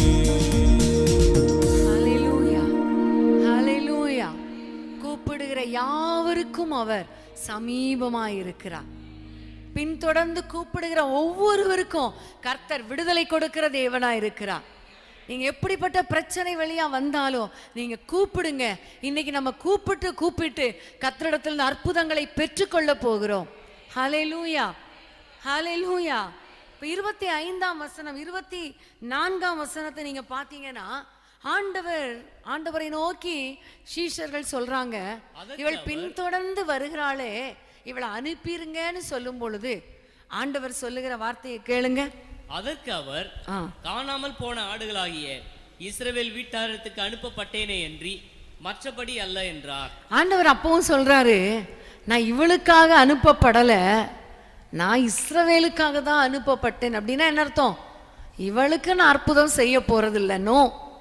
ஹalleluya ஹalleluya கூப்பிடுகிற யாவருக்கும் அவர் சமீபமாய் இருக்கிறார் பின்தொடர்ந்து கூப்பிடுகிற ஒவ்வொருவருக்கும் கர்த்தர் விடுதலை கொடுக்கிற தேவனா இருக்கிறார் நீங்க எப்படிப்பட்ட பிரச்சனை வழியா வந்தாலும் நீங்க கூப்பிடுங்க இன்னைக்கு நம்ம கூப்பிட்டு கூப்பிட்டு கர்த்தரிடத்தில் அற்புதங்களை பெற்றுக்கொள்ள போகிறோம் ஹalleluya ஹalleluya இப்போ இருபத்தி ஐந்தாம் வசனம் இருபத்தி நான்காம் வசனத்தை நீங்க பார்த்தீங்கன்னா ஆண்டவர் ஆண்டவரை நோக்கி சீஷர்கள் சொல்றாங்க இவள் பின்தொடர்ந்து வருகிறாளே இவளை அனுப்பிருங்கன்னு சொல்லும் பொழுது ஆண்டவர் சொல்லுகிற வார்த்தையை கேளுங்க அதற்கு அவர் ஆ காணாமல் போன ஆடுகளாகிய இஸ்ரவேல் வீட்டாரத்துக்கு அனுப்பப்பட்டேனே என்று மற்றபடி அல்ல என்றார் ஆண்டவர் அப்பவும் சொல்றாரு நான் இவளுக்காக அனுப்பப்படலை நான் இஸ்ரவேலுக்காக தான் அனுப்பப்பட்டேன் அப்படின்னா என்ன அர்த்தம் இவளுக்கு நான் அற்புதம் செய்ய போறதில்ல நோ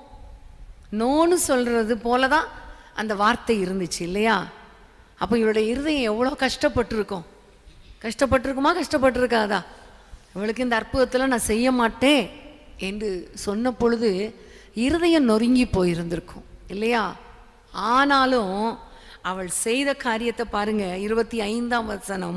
நோன்னு சொல்றது போல தான் அந்த வார்த்தை இருந்துச்சு இல்லையா அப்போ இவளுடைய இருதயம் எவ்வளோ கஷ்டப்பட்டிருக்கும் கஷ்டப்பட்டிருக்குமா கஷ்டப்பட்டிருக்காதா இவளுக்கு இந்த அற்புதத்தில் நான் செய்ய மாட்டேன் என்று சொன்ன பொழுது இருதயம் நொறுங்கி போயிருந்திருக்கும் இல்லையா ஆனாலும் அவள் செய்த காரியத்தை பாருங்க இருபத்தி ஐந்தாம் வசனம்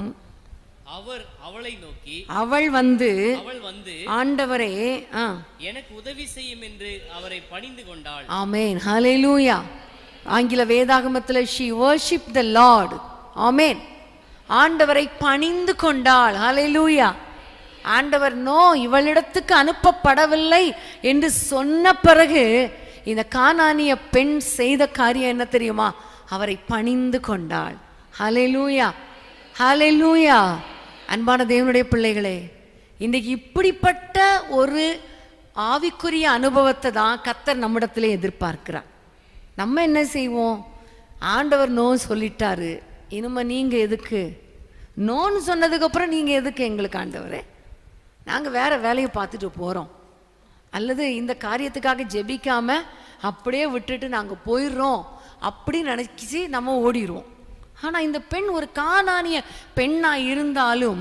அவர் அவளை நோக்கி அவள் வந்து அவள் வந்து ஆண்டவரே ஆ எனக்கு உதவி செய்யும் என்று அவரை பணிந்து கொண்டாள் ஆமென் ஹalleluya ஆங்கில வேதாகமத்தில் she worshiped the lord ஆமென் ஆண்டவரை பணிந்து கொண்டாள் ஹalleluya ஆண்டவர் நோ இவளிடத்துக்கு அனுப்பப்படவில்லை என்று சொன்ன பிறகு இந்த கானானிய பெண் செய்த காரியம் என்ன தெரியுமா அவரை பணிந்து கொண்டாள் ஹalleluya ஹalleluya அன்பான தேவனுடைய பிள்ளைகளே இன்றைக்கு இப்படிப்பட்ட ஒரு ஆவிக்குரிய அனுபவத்தை தான் கத்தர் நம்மிடத்திலே எதிர்பார்க்கிறார் நம்ம என்ன செய்வோம் ஆண்டவர் நோ சொல்லிட்டாரு இனிமே நீங்க எதுக்கு நோன்னு சொன்னதுக்கு அப்புறம் நீங்க எதுக்கு எங்களுக்கு ஆண்டவரே நாங்க வேற வேலையை பார்த்துட்டு போறோம் அல்லது இந்த காரியத்துக்காக ஜெபிக்காம அப்படியே விட்டுட்டு நாங்க போயிடுறோம் அப்படி நினைச்சு நம்ம ஓடிடுவோம் ஆனா இந்த பெண் ஒரு காணானிய பெண்ணா இருந்தாலும்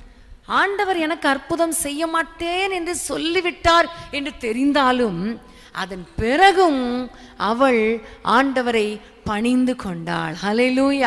ஆண்டவர் எனக்கு அற்புதம் செய்ய மாட்டேன் என்று சொல்லிவிட்டார் என்று தெரிந்தாலும் அதன் பிறகும் அவள் ஆண்டவரை பணிந்து கொண்டாள் ஹalleluya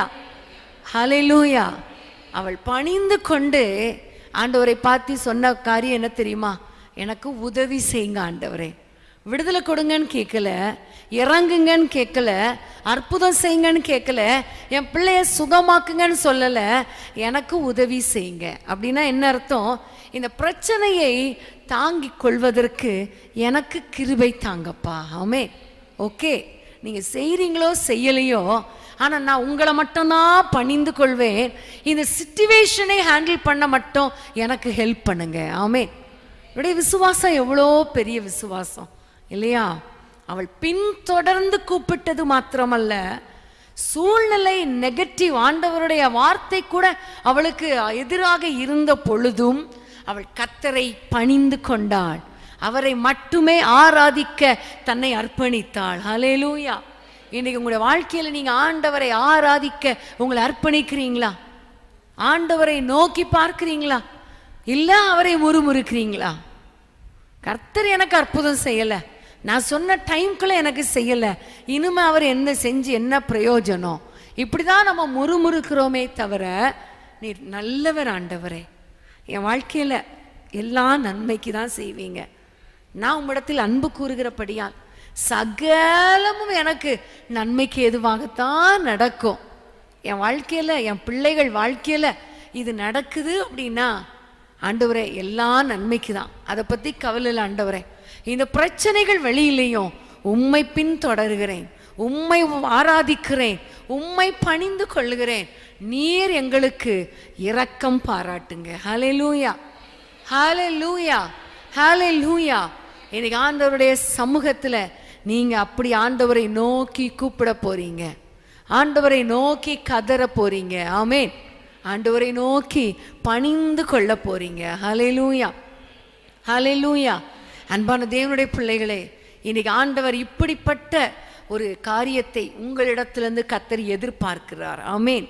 ஹalleluya அவள் பணிந்து கொண்டு ஆண்டவரை பார்த்து சொன்ன காரியம் என்ன தெரியுமா எனக்கு உதவி செய்யுங்க ஆண்டவரே விடுதலை கொடுங்கன்னு கேட்கல இறங்குங்கன்னு கேட்கல அற்புதம் செய்யுங்கன்னு கேட்கல என் பிள்ளைய சுகமாக்குங்கன்னு சொல்லல எனக்கு உதவி செய்யுங்க அப்படின்னா என்ன அர்த்தம் இந்த பிரச்சனையை தாங்கிக் கொள்வதற்கு எனக்கு கிருபை தாங்கப்பா ஆமே ஓகே நீங்க செய்றீங்களோ செய்யலையோ ஆனா நான் உங்களை மட்டும்தான் பணிந்து கொள்வேன் இந்த சிச்சுவேஷனை ஹேண்டில் பண்ண மட்டும் எனக்கு ஹெல்ப் பண்ணுங்க ஆமே இவருடைய விசுவாசம் எவ்வளோ பெரிய விசுவாசம் இல்லையா அவள் பின்தொடர்ந்து கூப்பிட்டது மாத்திரமல்ல சூழ்நிலை நெகட்டிவ் ஆண்டவருடைய வார்த்தை கூட அவளுக்கு எதிராக இருந்த பொழுதும் அவள் கத்தரை பணிந்து கொண்டாள் அவரை மட்டுமே ஆராதிக்க தன்னை அர்ப்பணித்தாள் ஹalleluya இன்னைக்கு உங்களுடைய வாழ்க்கையில நீங்க ஆண்டவரை ஆராதிக்க உங்களை அர்ப்பணிக்கிறீங்களா ஆண்டவரை நோக்கி பார்க்கிறீங்களா இல்ல அவரை முறுமுறுக்கிறீங்களா கர்த்தர் எனக்கு அற்புதம் செய்யலை நான் சொன்ன டைம்குள்ள எனக்கு செய்யலை இனிமே அவர் என்ன செஞ்சு என்ன பிரயோஜனம் இப்படிதான் நம்ம முறுமுறுக்கிறோமே தவிர நீர் நல்லவர் ஆண்டவரே என் வாழ்க்கையில் எல்லா நன்மைக்கு தான் செய்வீங்க நான் உம்மிடத்தில் அன்பு கூறுகிறபடியால் சகலமும் எனக்கு நன்மைக்கு எதுவாகத்தான் நடக்கும் என் வாழ்க்கையில் என் பிள்ளைகள் வாழ்க்கையில் இது நடக்குது அப்படின்னா ஆண்டவரே எல்லா நன்மைக்கு தான் அதை பற்றி கவலை இல்லை ஆண்டவரே இந்த பிரச்சனைகள் வெளியிலையும் உம்மை பின்தொடர்கிறேன் உம்மை ஆராதிக்கிறேன் உம்மை பணிந்து கொள்ளுகிறேன் நீர் எங்களுக்கு இரக்கம் பாராட்டுங்க ஹalleluya ஹalleluya ஹalleluya இன்னைக்கு ஆண்டவருடைய சமூகத்துல நீங்க அப்படி ஆண்டவரை நோக்கி கூப்பிட போறீங்க ஆண்டவரை நோக்கி கதற போறீங்க ஆமென் ஆண்டவரை நோக்கி பணிந்து கொள்ள போறீங்க ஹalleluya ஹalleluya அன்பான தேவனுடைய பிள்ளைகளே இன்னைக்கு ஆண்டவர் இப்படிப்பட்ட ஒரு காரியத்தை உங்களிடத்திலிருந்து கத்தர் எதிர்பார்க்கிறார் ஆமென்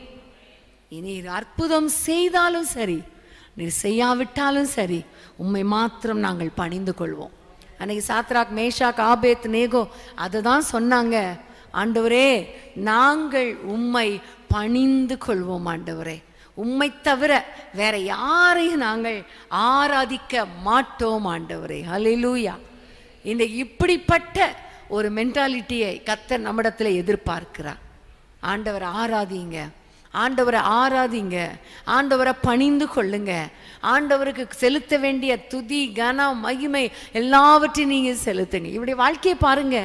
இனி அற்புதம் செய்தாலும் சரி நீர் செய்யாவிட்டாலும் சரி உம்மை மாத்திரம் நாங்கள் பணிந்து கொள்வோம் அன்னைக்கு சாத்ராக் மேஷாக் ஆபேத் நேகோ அதை தான் சொன்னாங்க ஆண்டவரே நாங்கள் உம்மை பணிந்து கொள்வோம் ஆண்டவரே உம்மை தவிர வேற யாரையும் நாங்கள் ஆராதிக்க மாட்டோம் ஆண்டவரே ஹalleluya இந்த இப்படிப்பட்ட ஒரு மென்டாலிட்டியை கத்தர் நம்மிடத்துல எதிர்பார்க்கிறார் ஆண்டவரை ஆராதிங்க ஆண்டவரை ஆராதிங்க ஆண்டவரை பணிந்து கொள்ளுங்க ஆண்டவருக்கு செலுத்த வேண்டிய துதி கனம் மகிமை எல்லாவற்றையும் நீங்க செலுத்துங்க இப்படி வாழ்க்கையை பாருங்க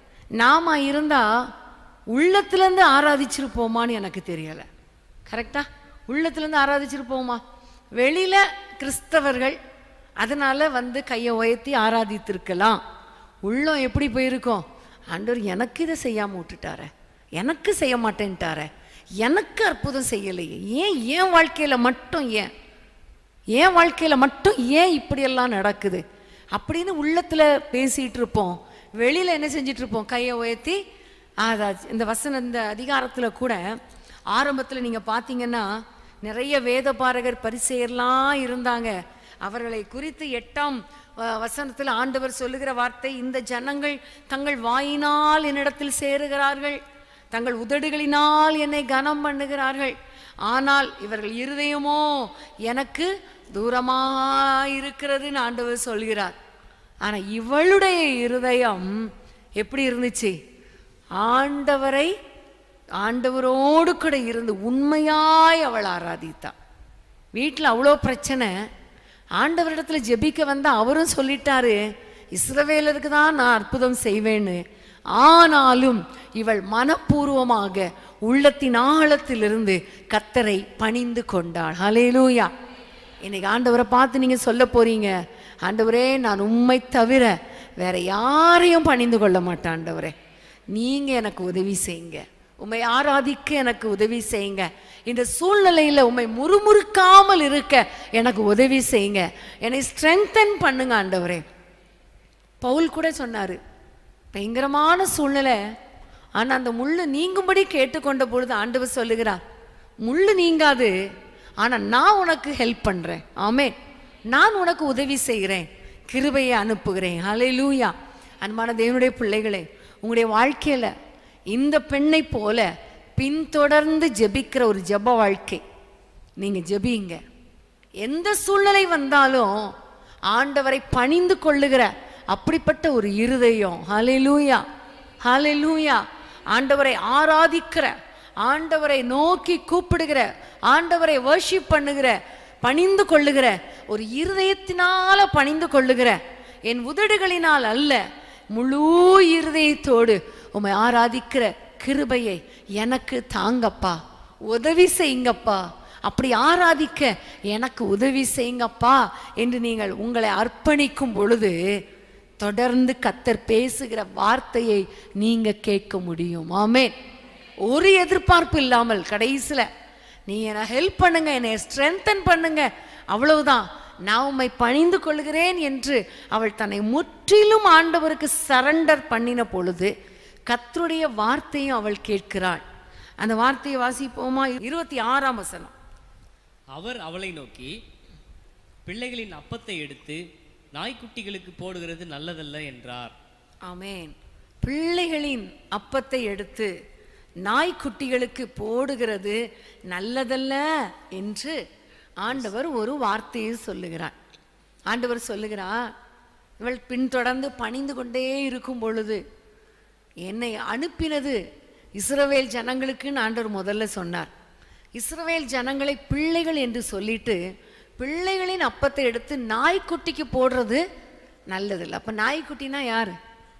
நாம இருந்தா உள்ளத்திலேருந்து ஆராதிச்சிருப்போமான்னு எனக்கு தெரியல கரெக்டா உள்ளத்திலேருந்து ஆராதிச்சிருப்போமா வெளியில கிறிஸ்தவர்கள் அதனால வந்து கையை உயர்த்தி ஆராதித்திருக்கலாம் உள்ளம் எப்படி போயிருக்கோம் ஆண்டவர் எனக்கு இதை செய்யாம விட்டுட்டாரே எனக்கு செய்ய மாட்டேன்ட்டாரே எனக்கு அற்புதம் செய்யலையே ஏன் என் வாழ்க்கையில மட்டும் ஏன் என் வாழ்க்கையில மட்டும் ஏன் இப்படியெல்லாம் நடக்குது அப்படின்னு உள்ளத்துல பேசிட்டு இருப்போம் வெளியில என்ன செஞ்சிட்டு இருப்போம் கையை உயர்த்தி ஆதா- இந்த வசன இந்த அதிகாரத்துல கூட ஆரம்பத்துல நீங்க பாத்தீங்கன்னா நிறைய வேத பாரகர் பரிசெயர்லாம் இருந்தாங்க அவர்களை குறித்து எட்டாம் அஹ், வசனத்துல ஆண்டவர் சொல்லுகிற வார்த்தை இந்த ஜனங்கள் தங்கள் வாயினால் என்னிடத்தில் சேருகிறார்கள் தங்கள் உதடுகளினால் என்னை கனம் பண்ணுகிறார்கள் ஆனால் இவர்கள் இருதயமோ எனக்கு தூரமாயிருக்கிறதுன்னு ஆண்டவர் சொல்கிறார் ஆனா இவளுடைய இருதயம் எப்படி இருந்துச்சு ஆண்டவரை ஆண்டவரோடு கூட இருந்து உண்மையாய் அவள் ஆராதித்தா வீட்டில் அவ்வளோ பிரச்சனை ஆண்டவரிடத்துல ஜெபிக்க வந்தா அவரும் சொல்லிட்டாரு இஸ்ரவேலருக்கு தான் நான் அற்புதம் செய்வேன்னு ஆனாலும் இவள் மனப்பூர்வமாக உள்ளத்தின் ஆழத்திலிருந்து கத்தரை பணிந்து கொண்டாள் ஹalleluya இன்னைக்கு ஆண்டவரை பார்த்து நீங்க சொல்ல போறீங்க ஆண்டவரே நான் உம்மை தவிர வேற யாரையும் பணிந்து கொள்ள மாட்டேன் ஆண்டவரே நீங்க எனக்கு உதவி செய்யுங்க உம்மை ஆராதிக்க எனக்கு உதவி செய்யுங்க இந்த சூழ்நிலையில உம்மை முறுமுறுக்காமல் இருக்க எனக்கு உதவி செய்யுங்க என்னை ஸ்ட்ரென்தன் பண்ணுங்க ஆண்டவரே பவுல் கூட சொன்னாரு பயங்கரமான சூழ்நிலை ஆனா அந்த முள்ளு நீங்கும்படி கேட்டுக்கொண்ட பொழுது ஆண்டவர் சொல்லுகிறார் முள்ளு நீங்காது ஆனா நான் உனக்கு ஹெல்ப் பண்றேன் ஆமே நான் உனக்கு உதவி செய்கிறேன் கிருபையை அனுப்புகிறேன் ஹalleluya அன்பான தேவனுடைய பிள்ளைகளே உங்களுடைய வாழ்க்கையில இந்த பெண்ணை போல பின்தொடர்ந்து ஜெபிக்கிற ஒரு ஜெப வாழ்க்கை நீங்க ஜெபிங்க எந்த சூழ்நிலை வந்தாலும் ஆண்டவரை பணிந்து கொள்ளுகிற அப்படிப்பட்ட ஒரு இருதயம் ஹalleluya ஹalleluya ஆண்டவரை ஆராதிக்கிற ஆண்டவரை நோக்கி கூப்பிடுகிற ஆண்டவரை வர்ஷிப் பண்ணுகிற பணிந்து கொள்ளுகிற ஒரு இருதயத்தினால பணிந்து கொள்ளுகிற என் உதடுகளினால் அல்ல முழு இருதயத்தோடு உம்மை ஆராதிக்கிற கிருபையை எனக்கு தாங்கப்பா உதவி செய்யுங்கப்பா அப்படி ஆராதிக்க எனக்கு உதவி செய்யுங்கப்பா என்று நீங்கள் உங்களை அர்ப்பணிக்கும் பொழுது தொடர்ந்து கத்தர் பேசுகிற வார்த்தையை நீங்க கேட்க முடியும் ஆமென் ஒரு எதிர்பார்ப்பு இல்லாமல் கடைசியில நீ என்னை ஹெல்ப் பண்ணுங்க என்னை ஸ்ட்ரென்தன் பண்ணுங்க அவ்வளவுதான் நான் உம்மை பணிந்து கொள்கிறேன் என்று அவள் தன்னை முற்றிலும் ஆண்டவருக்கு சரண்டர் பண்ணின பொழுது கர்த்தருடைய வார்த்தையும் அவள் கேட்கிறாள் அந்த வார்த்தையை வாசிப்போமா இருபத்தி ஆறாம் வசனம் அவர் அவளை நோக்கி பிள்ளைகளின் அப்பத்தை எடுத்து நாய்க்குட்டிகளுக்கு போடுகிறது நல்லதல்ல என்றார் ஆமென் பிள்ளைகளின் அப்பத்தை எடுத்து நாய்க்குட்டிகளுக்கு போடுகிறது நல்லதல்ல என்று ஆண்டவர் ஒரு வார்த்தையை சொல்லுகிறார் ஆண்டவர் சொல்லுகிறார் இவள் பின்தொடர்ந்து பணிந்து கொண்டே இருக்கும் பொழுது என்னை அனுப்பினது இஸ்ரவேல் ஜனங்களுக்குன்னு ஆண்டவர் முதல்ல சொன்னார் இஸ்ரவேல் ஜனங்களை பிள்ளைகள் என்று சொல்லிட்டு பிள்ளைகளின் அப்பத்தை எடுத்து நாய்க்குட்டிக்கு போடுறது நல்லதில்லை அப்ப நாய்க்குட்டினா யாரு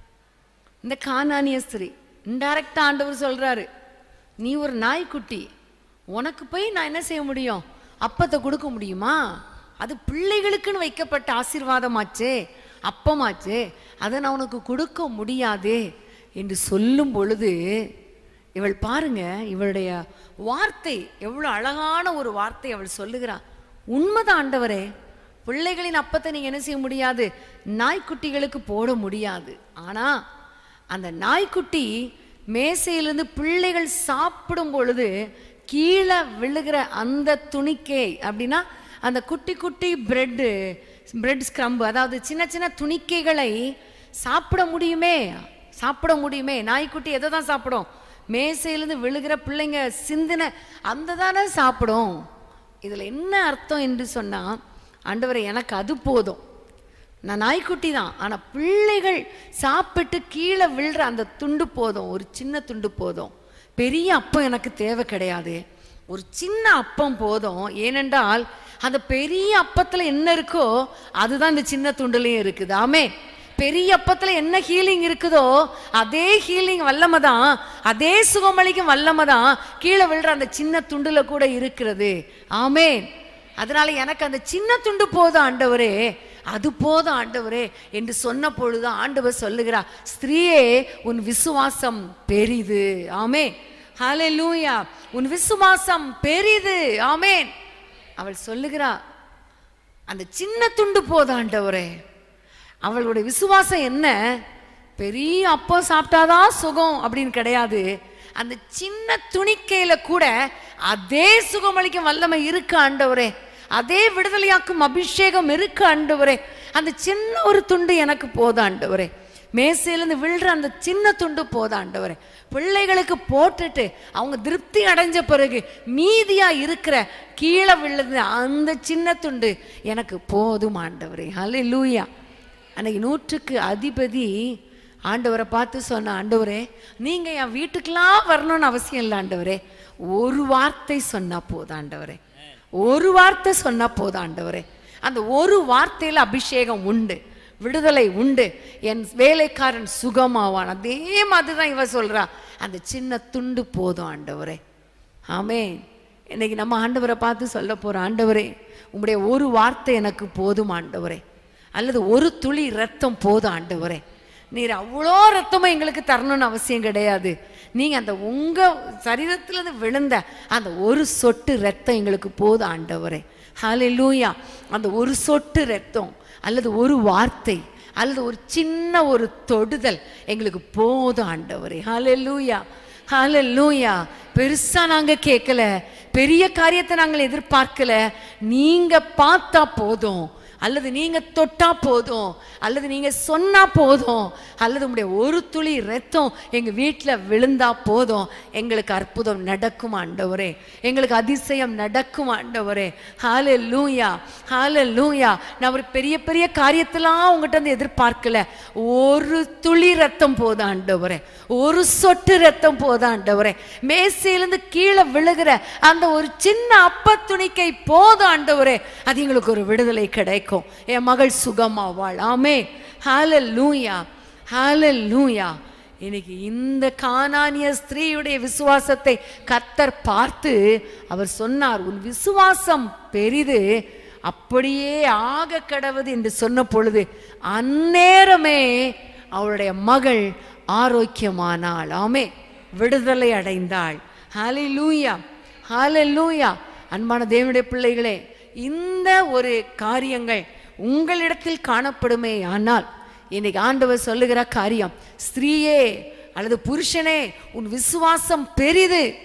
இந்த கானானிய ஸ்திரீ இன்டைரக்டா ஆண்டவர் சொல்றாரு நீ ஒரு நாய்க்குட்டி உனக்கு போய் நான் என்ன செய்ய முடியும் அப்பத்தை கொடுக்க முடியுமா அது பிள்ளைகளுக்குன்னு வைக்கப்பட்ட ஆசீர்வாதமாச்சே அப்பமாச்சே அதை நான் உனக்கு கொடுக்க முடியாதே என்று சொல்லும் பொழுது இவள் பாருங்க இவளுடைய வார்த்தை எவ்வளவு அழகான ஒரு வார்த்தை அவள் சொல்லுகிறாள் உண்மைதான் ஆண்டவரே பிள்ளைகளின் அப்பத்தை நீங்க என்ன செய்ய முடியாது நாய்க்குட்டிகளுக்கு போட முடியாது ஆனா அந்த நாய்க்குட்டி மேசையிலிருந்து பிள்ளைகள் சாப்பிடும் பொழுது கீழே விழுகிற அந்த துணிக்கை அப்படின்னா அந்த குட்டி குட்டி பிரெட்டு பிரெட் ஸ்க்ரம்பு அதாவது சின்ன சின்ன துணிக்கைகளை சாப்பிட முடியுமே சாப்பிட முடியுமே நாய்க்குட்டி எதை தான் சாப்பிடும் மேசையிலிருந்து விழுகிற பிள்ளைங்க சிந்தின அந்த தானே சாப்பிடும் இதில் என்ன அர்த்தம் என்று சொன்னால் ஆண்டவரை எனக்கு அது போதும் நான் நாய்க்குட்டி தான் ஆனால் பிள்ளைகள் சாப்பிட்டு கீழே விழுற அந்த துண்டு போதும் ஒரு சின்ன துண்டு போதும் பெரிய அப்பம் எனக்கு தேவை கிடையாது ஒரு சின்ன அப்பம் போதும் ஏனென்றால் அந்த பெரிய அப்பத்தில் என்ன இருக்கோ அதுதான் இந்த சின்ன துண்டுலையும் இருக்குது ஆமே பெரிய அப்பத்துல என்ன ஹீலிங் இருக்குதோ அதே ஹீலிங் வல்லமை தான் அதே சுகமளிக்கும் வல்லமை தான் கீழே விழுற அந்த சின்ன துண்டுல கூட இருக்கிறது ஆமென் அதனால எனக்கு அந்த சின்ன துண்டு போதும் ஆண்டவரே அது போதும் ஆண்டவரே என்று சொன்ன பொழுது ஆண்டவர் சொல்லுகிறார் ஸ்திரீயே உன் விசுவாசம் பெரிது ஆமே ஹalleluya உன் விசுவாசம் பெரிது ஆமென் அவள் சொல்லுகிறா அந்த சின்ன துண்டு போதும் ஆண்டவரே அவளுடைய விசுவாசம் என்ன பெரிய அப்பம் சாப்பிட்டாதான் சுகம் அப்படின்னு கிடையாது அந்த சின்ன துணிக்கையில கூட அதே சுகமளிக்கும் வல்லமை இருக்கு ஆண்டவரே அதே விடுதலையாக்கும் அபிஷேகம் இருக்கு ஆண்டவரே அந்த சின்ன ஒரு துண்டு எனக்கு போதும் ஆண்டவரே மேசையிலேருந்து விழுற அந்த சின்ன துண்டு போதும் ஆண்டவரே பிள்ளைகளுக்கு போட்டுட்டு அவங்க திருப்தி அடைஞ்ச பிறகு மீதியா இருக்கிற கீழே விழுந்த அந்த சின்ன துண்டு எனக்கு போதும் ஆண்டவரே ஹலே லூயா அன்னைக்கு நூற்றுக்கு அதிபதி ஆண்டவரை பார்த்து சொன்ன ஆண்டவரே நீங்க என் வீட்டுக்கெல்லாம் வரணும்னு அவசியம் இல்லை ஆண்டவரே ஒரு வார்த்தை சொன்னா போதும் ஆண்டவரே ஒரு வார்த்தை சொன்னா போதும் ஆண்டவரே அந்த ஒரு வார்த்தையில அபிஷேகம் உண்டு விடுதலை உண்டு என் வேலைக்காரன் சுகமாவான் அதே மாதிரி தான் இவ சொல்றா அந்த சின்ன துண்டு போதும் ஆண்டவரே ஆமே இன்னைக்கு நம்ம ஆண்டவரை பார்த்து சொல்ல போறோம் ஆண்டவரே உம்முடைய ஒரு வார்த்தை எனக்கு போதும் ஆண்டவரே அல்லது ஒரு துளி ரத்தம் போதும் ஆண்டவரே நீர் அவ்வளோ ரத்தமும் எங்களுக்கு தரணும்னு அவசியம் கிடையாது நீங்க அந்த உங்க சரீரத்திலிருந்து விழுந்த அந்த ஒரு சொட்டு ரத்தம் எங்களுக்கு போதும் ஆண்டவரே ஹalleluya அந்த ஒரு சொட்டு ரத்தம் அல்லது ஒரு வார்த்தை அல்லது ஒரு சின்ன ஒரு தொடுதல் எங்களுக்கு போதும் ஆண்டவரே ஹalleluya ஹalleluya பெருசா நாங்க கேட்கல பெரிய காரியத்தை நாங்கள் எதிர்பார்க்கல நீங்க பார்த்தா போதும் அல்லது நீங்க தொட்டா போதும் அல்லது நீங்க சொன்னா போதும் அல்லது உங்களுடைய ஒரு துளி ரத்தம் எங்க வீட்டுல விழுந்தா போதும் எங்களுக்கு அற்புதம் நடக்கும் ஆண்டவரே எங்களுக்கு அதிசயம் நடக்கும் ஆண்டவரே ஹாலே லூயா ஹாலே லூயா நான் ஒரு பெரிய பெரிய காரியத்தெல்லாம் உங்ககிட்ட வந்து எதிர்பார்க்கல ஒரு துளி ரத்தம் போதும் ஆண்டவரே ஒரு சொட்டு ரத்தம் போதும் ஆண்டவரே மேசையிலிருந்து கீழே விழுகிற அந்த ஒரு சின்ன அப்ப துணிக்கை போதும் ஆண்டவரே அது எங்களுக்கு ஒரு விடுதலை கிடைக்கும் என் மகள் சுகமாவாள் ஆமே ஹalleluya ஹalleluya இன்னைக்கு இந்த கானானிய ஸ்திரீயுடைய விசுவாசத்தை கத்தர் பார்த்து அவர் சொன்னார் உன் விசுவாசம் பெரிது அப்படியே ஆக கடவுது என்று சொன்ன பொழுது அந்நேரமே அவளுடைய மகள் ஆரோக்கியமானாள் ஆமே விடுதலை அடைந்தாள் ஹalleluya ஹalleluya அன்பான தேவனுடைய பிள்ளைகளே இந்த ஒரு காரியங்கள் உங்களிடத்தில் காணப்படுமே ஆனால் இன்னைக்கு ஆண்டவர் சொல்லுகிற காரியம் ஸ்திரீயே அல்லது புருஷனே உன் விசுவாசம் பெரிது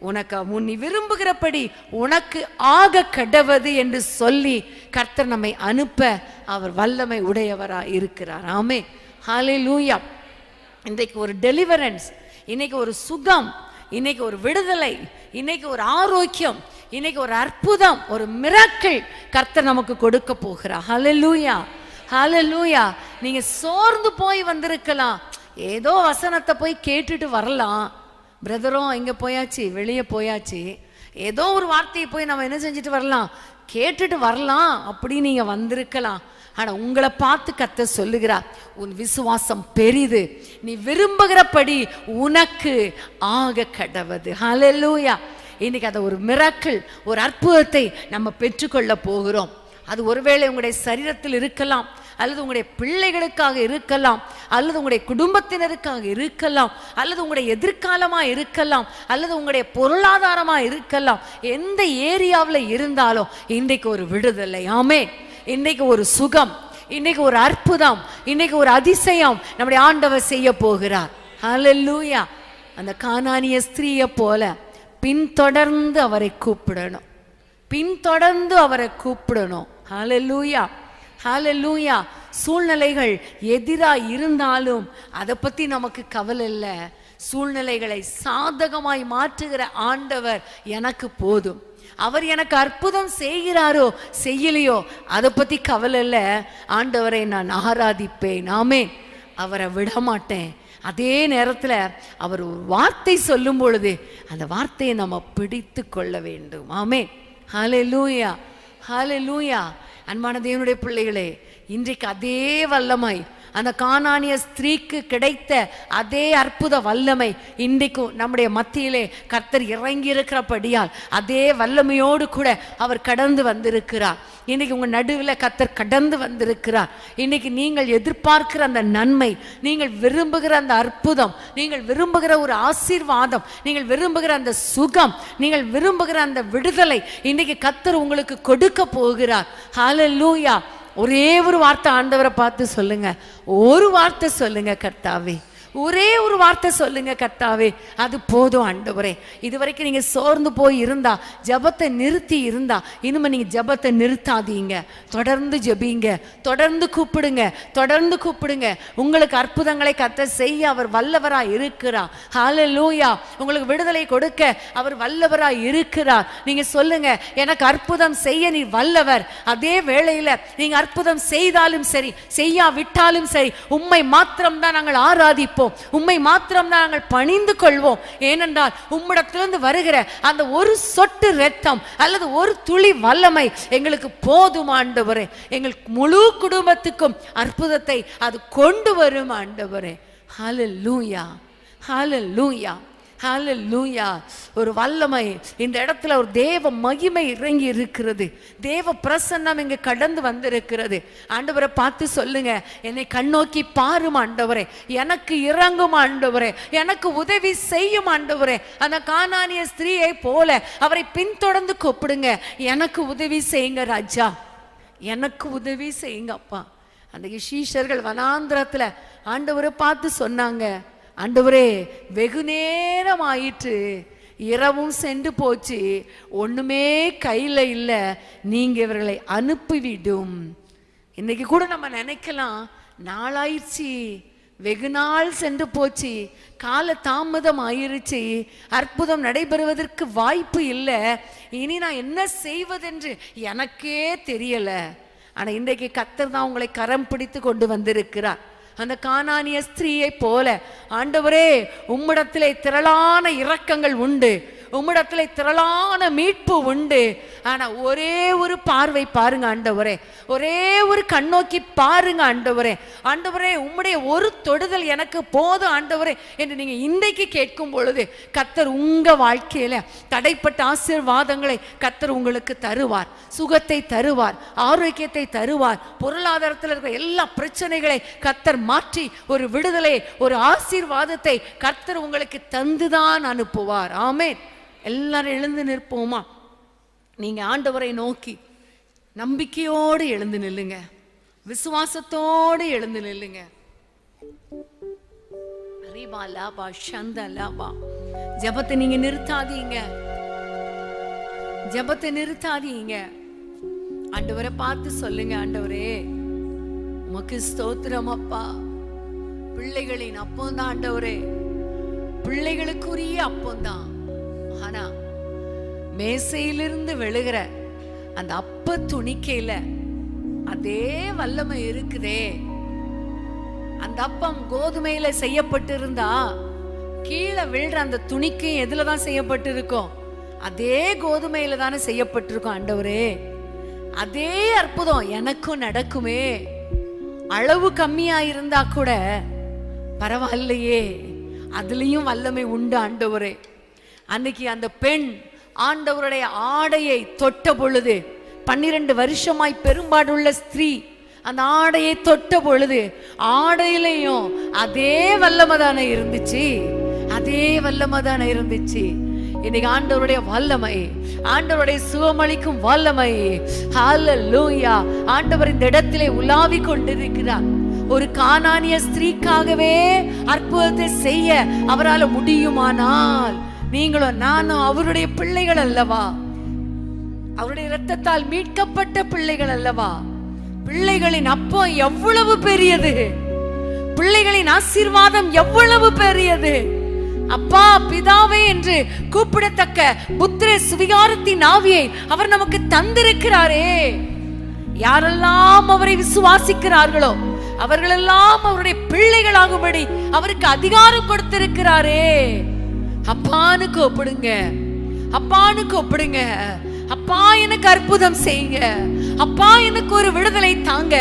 உனக்கு உன் நீ விரும்புகிறபடி உனக்கு ஆக கடவது என்று சொல்லி கர்த்தர் நம்மை அனுப்ப அவர் வல்லமை உடையவராய் இருக்கிறார் ஆமே ஹalleluya இன்றைக்கு ஒரு டெலிவரன்ஸ் இன்னைக்கு ஒரு சுகம் இன்னைக்கு ஒரு விடுதலை இன்னைக்கு ஒரு ஆரோக்கியம் இன்னைக்கு ஒரு அற்புதம் ஒரு மிராக்கிள் கர்த்தர் நமக்கு கொடுக்க போகிறார் ஹalleluya ஹalleluya நீங்க சோர்ந்து போய் வந்திருக்கலாம் ஏதோ வசனத்தை போய் கேட்டுட்டு வரலாம் பிரதரும் இங்க போயாச்சு வெளியே போயாச்சு ஏதோ ஒரு வார்த்தையை போய் நம்ம என்ன செஞ்சுட்டு வரலாம் கேட்டுட்டு வரலாம் அப்படி நீங்க வந்திருக்கலாம் ஆனா உங்களை பார்த்து கத்த சொல்லுகிறார் உன் விசுவாசம் பெரிது நீ விரும்புகிறபடி உனக்கு ஆக கடவது ஹalleluya இன்னைக்கு அதை ஒரு மிராக்கிள் ஒரு அற்புதத்தை நம்ம பெற்றுக்கொள்ள போகிறோம் அது ஒருவேளை உங்களுடைய சரீரத்தில் இருக்கலாம் அல்லது உங்களுடைய பிள்ளைகளுக்காக இருக்கலாம் அல்லது உங்களுடைய குடும்பத்தினருக்காக இருக்கலாம் அல்லது உங்களுடைய எதிர்காலமா இருக்கலாம் அல்லது உங்களுடைய பொருளாதாரமா இருக்கலாம் எந்த ஏரியாவில் இருந்தாலும் இன்றைக்கு ஒரு விடுதலை ஆமே இன்னைக்கு ஒரு சுகம் இன்னைக்கு ஒரு அற்புதம் இன்னைக்கு ஒரு அதிசயம் நம்முடைய ஆண்டவர் செய்ய போகிறார் ஹalleluya அந்த கானானிய ஸ்திரீயை போல பின்தொடர்ந்து அவரை கூப்பிடணும் பின்தொடர்ந்து அவரை கூப்பிடணும் ஹalleluya ஹalleluya சூழ்நிலைகள் எதிராக இருந்தாலும் அதை பத்தி நமக்கு கவலை இல்லை சூழ்நிலைகளை சாதகமாய் மாற்றுகிற ஆண்டவர் எனக்கு போதும் அவர் எனக்கு அற்புதம் செய்கிறாரோ செய்யலையோ அதை பத்தி கவலை இல்லை ஆண்டவரை நான் ஆராதிப்பேன் ஆமே அவரை விட மாட்டேன் அதே நேரத்தில் அவர் ஒரு வார்த்தை சொல்லும் பொழுது அந்த வார்த்தையை நம்ம பிடித்து கொள்ள வேண்டும் ஆமே ஹாலே லூயா ஹாலே லூயா அன்பான தேவனுடைய பிள்ளைகளே இன்றைக்கு அதே வல்லமை அந்த கானானிய ஸ்திரீக்கு கிடைத்த அதே அற்புத வல்லமை இன்றைக்கும் நம்முடைய மத்தியிலே கர்த்தர் இறங்கி இருக்கிறபடியால் அதே வல்லமையோடு கூட அவர் கடந்து வந்திருக்கிறார் இன்னைக்கு உங்க நடுவில் கர்த்தர் கடந்து வந்திருக்கிறார் இன்னைக்கு நீங்கள் எதிர்பார்க்கிற அந்த நன்மை நீங்கள் விரும்புகிற அந்த அற்புதம் நீங்கள் விரும்புகிற ஒரு ஆசீர்வாதம் நீங்கள் விரும்புகிற அந்த சுகம் நீங்கள் விரும்புகிற அந்த விடுதலை இன்னைக்கு கர்த்தர் உங்களுக்கு கொடுக்க போகிறார் ஹalleluya ஒரே ஒரு வார்த்தை ஆண்டவரை பார்த்து சொல்லுங்க ஒரு வார்த்தை சொல்லுங்க கர்த்தாவே ஒரே ஒரு வார்த்தை சொல்லுங்க கர்த்தாவே அது போதும் ஆண்டவரே இது வரைக்கும் நீங்க சோர்ந்து போய் இருந்தா ஜெபத்தை நிறுத்தி இருந்தா இனிமே நீங்க ஜெபத்தை நிறுத்தாதீங்க தொடர்ந்து ஜெபிங்க தொடர்ந்து கூப்பிடுங்க தொடர்ந்து கூப்பிடுங்க உங்களுக்கு அற்புதங்களை கத்த செய்ய அவர் வல்லவராய் இருக்கிறார் ஹalleluya உங்களுக்கு விடுதலை கொடுக்க அவர் வல்லவராய் இருக்கிறார் நீங்க சொல்லுங்க எனக்கு அற்புதம் செய்ய நீ வல்லவர் அதே வேளையில நீங்க அற்புதம் செய்தாலும் சரி செய்யாவிட்டாலும் சரி உம்மை மாத்திரம் தான் நாங்கள் ஆராதிப்போம் உம்மை மாத்திரம் தான் நாங்கள் பணிந்து கொள்வோம் ஏனென்றால் உம்மிடத்திலிருந்து வருகிற அந்த ஒரு சொட்டு இரத்தம் அல்லது ஒரு துளி வல்லமை எங்களுக்கு போதும் ஆண்டவரே எங்கள் முழு குடும்பத்துக்கும் அற்புதத்தை அது கொண்டு வரும் ஆண்டவரே ஹalleluya ஹalleluya ஹalleluya ஒரு வல்லமை இந்த இடத்துல ஒரு தேவ மகிமை இறங்கி இருக்கிறது தேவ பிரசன்னம் இங்க கடந்து வந்திருக்கிறது ஆண்டவரை பார்த்து சொல்லுங்க என்னை கண்ணோக்கி பாரும் ஆண்டவரே எனக்கு இறங்கும் ஆண்டவரே எனக்கு உதவி செய்யும் ஆண்டவரே அந்த கானானிய ஸ்திரீயை போல அவரை பின்தொடர்ந்து கூப்பிடுங்க எனக்கு உதவி செய்யுங்க ராஜா எனக்கு உதவி செய்யுங்க அப்பா அந்த சீஷர்கள் வனாந்திரத்துல ஆண்டவரை பார்த்து சொன்னாங்க ஆண்டவரே வெகு நேரம் ஆயிற்று இரவும் சென்று போச்சு ஒண்ணுமே கையில இல்ல நீங்க இவர்களை அனுப்பிவிடும் இன்னைக்கு கூட நம்ம நினைக்கலாம் நாளாயிடுச்சு வெகு நாள் சென்று போச்சு கால தாமதம் ஆயிருச்சு அற்புதம் நடைபெறுவதற்கு வாய்ப்பு இல்லை இனி நான் என்ன செய்வதென்று எனக்கே தெரியல ஆனா இன்றைக்கு கத்தர் தான் உங்களை கரம் பிடித்து கொண்டு வந்திருக்கிறார் அந்த கானானிய ஸ்திரீயை போல ஆண்டவரே உம்மிடத்திலே திரளான இரக்கங்கள் உண்டு உம்மிடத்திலே திரளான மீட்பு உண்டு ஆனா ஒரே ஒரு பார்வை பாருங்க ஆண்டவரே ஒரே ஒரு கண்ணோக்கி பாருங்க ஆண்டவரே ஆண்டவரே உம்முடைய ஒரு தொடுதல் எனக்கு போதும் ஆண்டவரே என்று நீங்க இன்றைக்கு கேட்கும் பொழுது கத்தர் உங்க வாழ்க்கையில தடைப்பட்ட ஆசீர்வாதங்களை கத்தர் உங்களுக்கு தருவார் சுகத்தை தருவார் ஆரோக்கியத்தை தருவார் பொருளாதாரத்தில் இருக்கிற எல்லா பிரச்சனைகளை கத்தர் மாற்றி ஒரு விடுதலை ஒரு ஆசீர்வாதத்தை கர்த்தர் உங்களுக்கு தந்துதான் அனுப்புவார் ஆமென் எல்லாரும் எழுந்து நிற்போமா நீங்க ஆண்டவரை நோக்கி நம்பிக்கையோடு எழுந்து நில்லுங்க விசுவாசத்தோடு எழுந்து நில்லுங்க அரிபா லாபா ஷந்த லாபா ஜெபத்தை நீங்க நிறுத்தாதீங்க ஜெபத்தை நிறுத்தாதீங்க ஆண்டவரை பார்த்து சொல்லுங்க ஆண்டவரே உமக்கு ஸ்தோத்திரம் அப்பா பிள்ளைகளின் அப்பம் தான் ஆண்டவரே பிள்ளைகளுக்குரிய அப்பம் தான் ஆனா மேசையிலிருந்து விழுகிற அந்த அப்ப துணிக்கையில அதே வல்லமை இருக்குதே அந்த அப்பம் கோதுமையில செய்யப்பட்டிருந்தா கீழே விழுற அந்த துணிக்கு எதுல தான் செய்யப்பட்டிருக்கும் அதே கோதுமையில தானே செய்யப்பட்டிருக்கும் ஆண்டவரே அதே அற்புதம் எனக்கும் நடக்குமே அளவு கம்மியா இருந்தா கூட பரவாயில்லையே அதுலயும் வல்லமை உண்டு ஆண்டவரே அன்னைக்கு அந்த பெண் ஆண்டவருடைய ஆடையை தொட்ட பொழுது பன்னிரண்டு வருஷமாய் பெரும்பாடுள்ள ஸ்திரீ அந்த ஆடையை தொட்ட பொழுது ஆடையிலையும் அதே வல்லமை தானே இருந்துச்சு அதே வல்லமை தானே இருந்துச்சு இன்னைக்கு ஆண்டவருடைய வல்லமை ஆண்டவருடைய சுகமளிக்கும் வல்லமை ஹalleluya ஆண்டவர் இந்த இடத்திலே உலாவி கொண்டிருக்கிறார் ஒரு கானானிய ஸ்திரீக்காகவே அற்புதத்தை செய்ய அவரால முடியுமானால் நீங்களும் நானும் அவருடைய பிள்ளைகள் அல்லவா அவருடைய இரத்தத்தால் மீட்கப்பட்ட பிள்ளைகள் அல்லவா பிள்ளைகளின் அப்பம் எவ்வளவு பெரியது பிள்ளைகளின் ஆசீர்வாதம் எவ்வளவு பெரியது அப்பா பிதாவே என்று கூப்பிடத்தக்க புத்திர சுவிகாரத்தின் ஆவியை அவர் நமக்கு தந்திருக்கிறாரே யாரெல்லாம் அவரை விசுவாசிக்கிறார்களோ அவர்களெல்லாம் அவருடைய பிள்ளைகளாகும்படி அவருக்கு அதிகாரம் கொடுத்திருக்கிறாரே அப்பான்னு கூப்பிடுங்க அப்பான்னு கூப்பிடுங்க அப்பா எனக்கு அற்புதம் செய்யுங்க அப்பா எனக்கு ஒரு விடுதலை தாங்க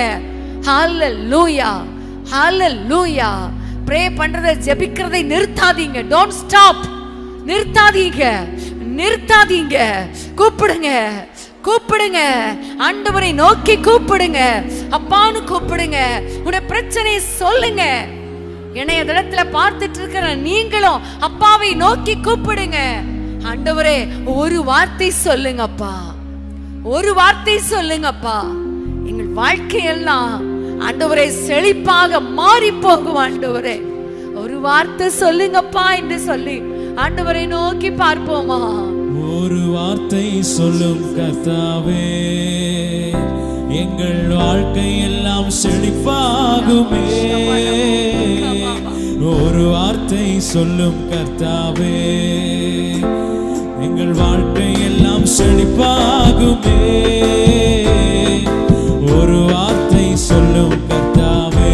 ஹalleluya ஹalleluya ப்ரே பண்றதை ஜெபிக்கிறதை நிறுத்தாதீங்க டோன்ட் ஸ்டாப் நிறுத்தாதீங்க நிறுத்தாதீங்க கூப்பிடுங்க கூப்பிடுங்க ஆண்டவரை நோக்கி கூப்பிடுங்க அப்பான்னு கூப்பிடுங்க உடைய பிரச்சனையை சொல்லுங்க இணையதளத்துல பார்த்துட்டு இருக்கிற நீங்களும் அப்பாவை நோக்கி கூப்பிடுங்க ஆண்டவரே ஒரு வார்த்தை சொல்லுங்கப்பா ஒரு வார்த்தை சொல்லுங்கப்பா எங்கள் வாழ்க்கையெல்லாம் ஆண்டவரே செழிப்பாக மாறி போகும் ஆண்டவரே ஒரு வார்த்தை சொல்லுங்கப்பா என்று சொல்லி ஆண்டவரை நோக்கி பார்ப்போமா ஒரு வார்த்தை சொல்லும் கர்த்தாவே எங்கள் வாழ்க்கை எல்லாம் செழிப்பாகுமே ஒரு வார்த்தை சொல்லும் கர்த்தாவே எங்கள் வாழ்க்கை எல்லாம் செழிப்பாகுமே ஒரு வார்த்தை சொல்லும் கர்த்தாவே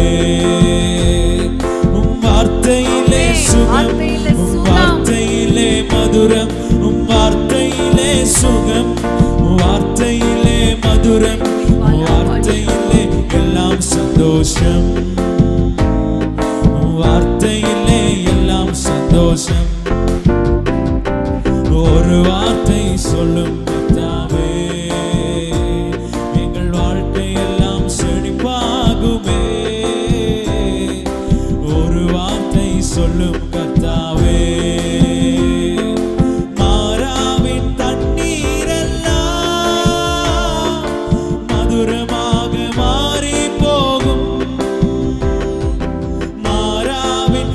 உம் வார்த்தையிலே சுகம் வார்த்தையிலே உம் சுகம். வார்த்தையிலே மதுரம் உம் வார்த்தையிலே சுகம் உம் வார்த்தையிலே மதுரம் உம் வார்த்தையிலே எல்லாம் சந்தோஷம் உம் வார்த்தையிலே எல்லாம் சந்தோஷம் ஒரு வார்த்தை சொல்லும் கர்த்தாவே எங்கள் வாழ்க்கை எல்லாம் செழிப்பாகுமே ஒரு வார்த்தை சொல்லும் கர்த்தாவே மாறாவின் தண்ணீரெல்லாம் மதுரமாக மாறி போகும் மாறாவின்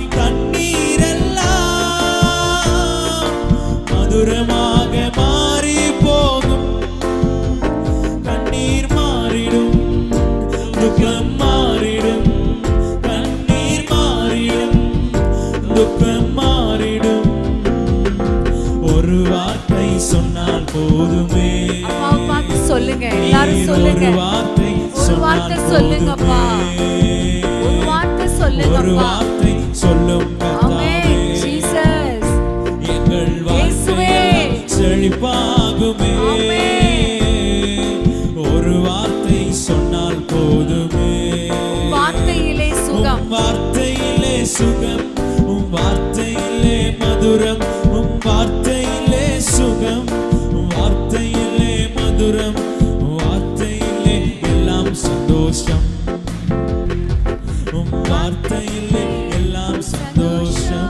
தண்ணீரெல்லாம் மதுரமாக மாறி போகும் கண்ணீர் மாறிடும் துக்கம் மாறிடும் கண்ணீர் மாறிடும் துக்கம் மாறிடும் ஒரு வார்த்தை சொன்னால் போதுமே அப்பாவை பார்த்து சொல்லுங்க எல்லாரும் சொல்லுங்க ஒரு வார்த்தை ஒரு வார்த்தை சொன்னால் சொல்லுங்கப்பா. போதுமே. ஒரு வார்த்தை ஒரு சொல்லுங்கப்பா வார்த்தை சொல்லும் ஆமென் கர்த்தாவே ஜீசஸ் எங்கள் இயேசுவே. வாழ்க்கையெல்லாம் செழிப்பாகுமே ஒரு வார்த்தை சொன்னால் போதுமே வார்த்தையிலே சுகம் உம் வார்த்தையிலே சுகம் உம் வார்த்தையிலே மதுரம் உம் வார்த்தையிலே சுகம் உம் வார்த்தையிலே மதுரம் உம் வார்த்தையிலே எல்லாம் சந்தோஷம் உம் வார்த்தையிலே எல்லாம் சந்தோஷம்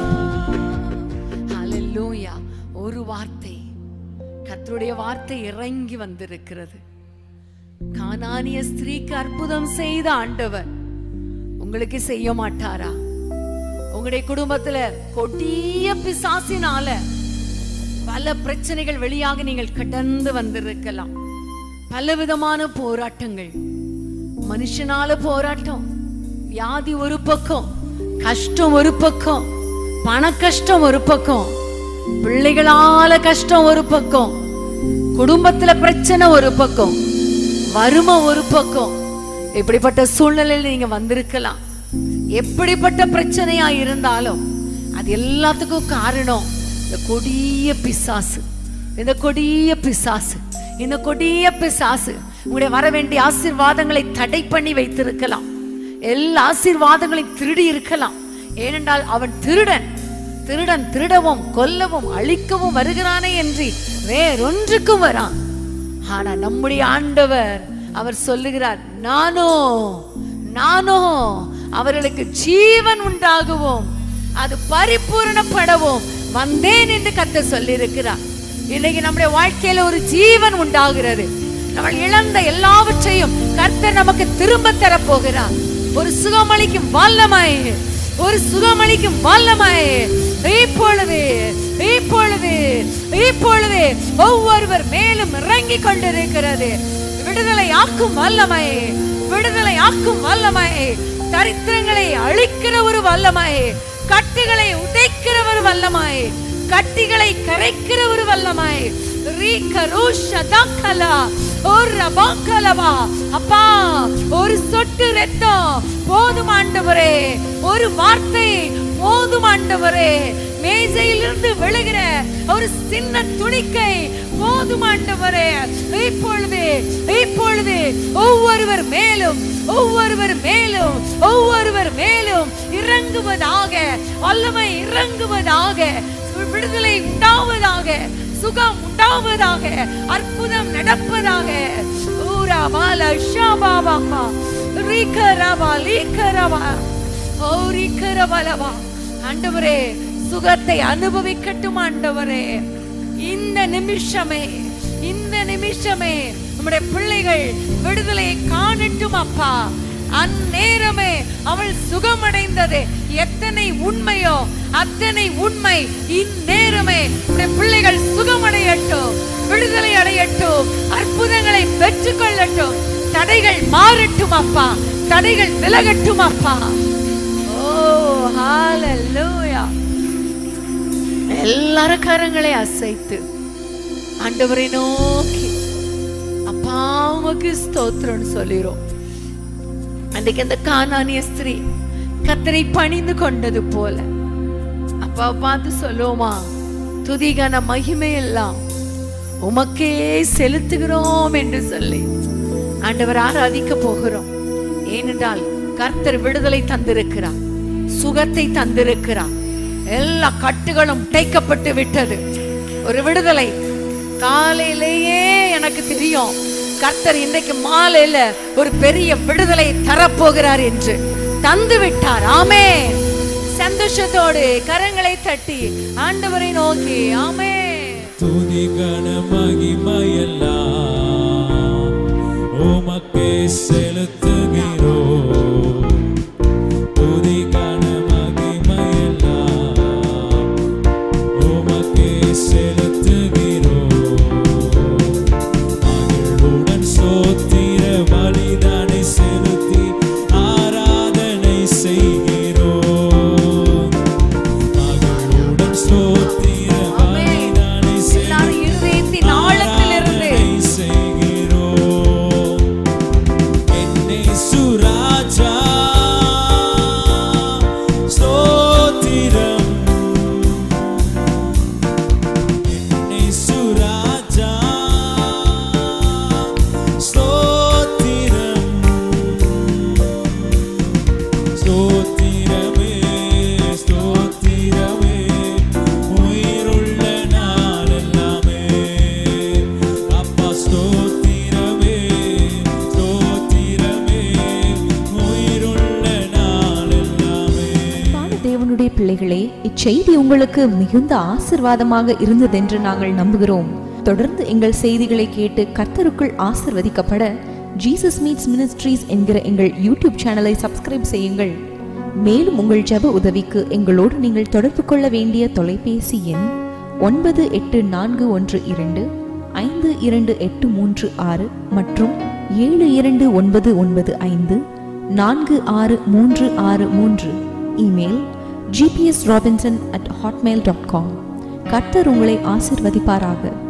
ஹalleluya ஒரு வார்த்தை கர்த்தருடைய வார்த்தை இறங்கி வந்திருக்கிறது கானானிய ஸ்திரீக்கு அற்புதம் செய்த ஆண்டவர் உங்களுக்கு செய்ய மாட்டாரா உங்களுடைய குடும்பத்துல கொடிய பிசாசினால பல பிரச்சனைகள் வெளியாக நீங்கள் கடந்து வந்திருக்கலாம் பலவிதமான போராட்டங்கள் மனுஷனால போராட்டம் வியாதி ஒரு பக்கம் கஷ்டம் ஒரு பக்கம் பண கஷ்டம் ஒரு பக்கம் பிள்ளைகளால கஷ்டம் ஒரு பக்கம் குடும்பத்துல பிரச்சனை ஒரு பக்கம் வறுமை ஒரு பக்கம் இப்படிப்பட்ட சூழ்நிலையில் நீங்க வந்திருக்கலாம் எப்படிப்பட்ட பிரச்சனையா இருந்தாலும் அது எல்லாத்துக்கும் காரணம் இந்த கொடிய பிசாசு இந்த கொடிய பிசாசு இந்த கொடிய பிசாசு உங்களுடைய வர வேண்டிய ஆசீர்வாதங்களை தடை பண்ணி வைத்திருக்கலாம் எல்லா ஆசீர்வாதங்களையும் திருடி இருக்கலாம் ஏனென்றால் அவன் திருடன் திருடன் திருடவும் கொல்லவும் அழிக்கவும் வருகிறானே என்று வேறொன்றுக்கும் வரான் ஆனா நம்முடைய ஆண்டவர் அவர் சொல்லுகிறார் நானோ நானோ அவர்களுக்கு ஜீவன் உண்டாகவும் அது பரிபூரணப்படவும் வந்தேன் என்று கத்த சொல்லியிருக்கிறார் இன்னைக்கு நம்முடைய வாழ்க்கையில ஒரு ஜீவன் உண்டாகிறது நம்ம இழந்த எல்லாவற்றையும் கர்த்தர் நமக்கு திரும்ப தரப்போகிறார் ஒரு சுகமளிக்கும் வல்லமை ஒரு சுகமளிக்கும் வல்லமை இப்பொழுது இப்பொழுது இப்பொழுது ஒவ்வொருவர் மேலும் இறங்கி கொண்டிருக்கிறது விடுதலை ஆக்கும் வல்லமை விடுதலை ஆக்கும் வல்லமை தரித்திரங்களை அழிக்கிற ஒரு வல்லமை கட்டுகளை உடைக்கிற ஒரு வல்லமை கட்டிகளை கரைக்கிற ஒரு வல்லமை ரீகரோஷதக்கலா ஒரு ரபாக்கலவா அப்பா ஒரு சொட்டு ரத்தம் போதும் ஆண்டவரே ஒரு வார்த்தை போதும் ஆண்டவரே மேஜையிலிருந்து விழுகிற ஒரு சின்ன துணிக்கை போதும் ஆண்டவரே இப்பொழுது இப்பொழுது ஒவ்வொருவர் மேலும் ஒவ்வொருவர் மேலும் ஒவ்வொருவர் மேலும் இறங்குவதாக வல்லமை இறங்குவதாக விடுதலை உண்டாவதாக சுகம் உண்டாவதாக அற்புதம் நடப்பதாக ஊரா பால ஷாபாபா ரீகரபா லீகரபா ஓ ரீகரபலவா ஆண்டவரே சுகத்தை அனுபவிக்கட்டும் ஆண்டவரே இந்த நிமிஷமே இந்த நிமிஷமே நம்முடைய பிள்ளைகள் விடுதலையை காணட்டும் அப்பா அந்நேரமே அவள் சுகமடைந்தது எத்தனை உண்மையோ அத்தனை உண்மை இந்நேரமே நம்முடைய பிள்ளைகள் சுகமடையட்டும் விடுதலை அடையட்டும் அற்புதங்களை பெற்றுக்கொள்ளட்டும் தடைகள் மாறட்டும் அப்பா தடைகள் விலகட்டும் அப்பா ஓ ஹalleluya எல்லாரும் கரங்களை அசைத்து ஆண்டவரை நோக்கி அப்பா உமக்கு ஸ்தோத்திரம்னு சொல்லிரும் அன்றைக்கு அந்த கானானிய ஸ்திரீ கத்தரை பணிந்து கொண்டது போல அப்பா பார்த்து சொல்லுவோமா துதிகன மகிமை எல்லாம் உமக்கே செலுத்துகிறோம் என்று சொல்லி ஆண்டவர் ஆராதிக்க போகிறோம் ஏனென்றால் கர்த்தர் விடுதலை தந்திருக்கிறார் சுகத்தை தந்திருக்கிறார் எல்லா கட்டுகளும் உடைக்கப்பட்டு விட்டது ஒரு விடுதலை காலையிலேயே எனக்கு தெரியும் கர்த்தர் இன்றைக்கு மாலையில ஒரு பெரிய விடுதலை தரப்போகிறார் என்று தந்து விட்டார் ஆமே சந்தோஷத்தோடு கரங்களை தட்டி ஆண்டவரை நோக்கி ஆமே துதி கன மகிமையெல்லாம் உமக்கே செலுத்துகிறோ துதி கன மகிமையெல்லாம் உமக்கே செலுத்துகிறோ மகிழ்வுடன் சோத்திர பலிதானை செலுத்தி ஆராதனை செய்கிறோம் மகிழ்வுடன் சோத்திர பலிதானை எல்லாரும் இருதயத்தின் ஆழத்திலிருந்து ஆராதனை செய்கிறோம். என்னை சுராஜா ஸ்தோத்திரம். என்னை சுராஜா ஸ்தோத்திரம். ஸ்தோத்திரமே ஸ்தோத்திரமே உயிருள்ள நாளெல்லாமே அப்பா ஸ்தோத்திரமே ஸ்தோத்திரமே உயிருள்ள நாளெல்லாமே அன்பான தேவனுடைய பிள்ளைகளே இச்செய்தி உங்களுக்கு மிகுந்த ஆசிர்வாதமாக இருந்ததென்று நாங்கள் நம்புகிறோம் தொடர்ந்து எங்கள் செய்திகளை கேட்டு கர்த்தருக்குள் ஆசிர்வதிக்கப்பட ஜீசஸ் மீட்ஸ் மினிஸ்ட்ரீஸ் என்கிற எங்கள் யூடியூப் சேனலை சப்ஸ்கிரைப் செய்யுங்கள் மேலும் உங்கள் ஜெப உதவிக்கு எங்களோடு நீங்கள் தொடர்பு கொள்ள வேண்டிய தொலைபேசி எண் ஒன்பது எட்டு நான்கு ஒன்று இரண்டு ஐந்து இரண்டு எட்டு மூன்று ஆறு மற்றும் ஏழு இரண்டு ஒன்பது ஒன்பது ஐந்து நான்கு ஆறு மூன்று ஆறு மூன்று email GPS Robinson at hotmail dot com கர்த்தர் உங்களை ஆசிர்வதிப்பாராக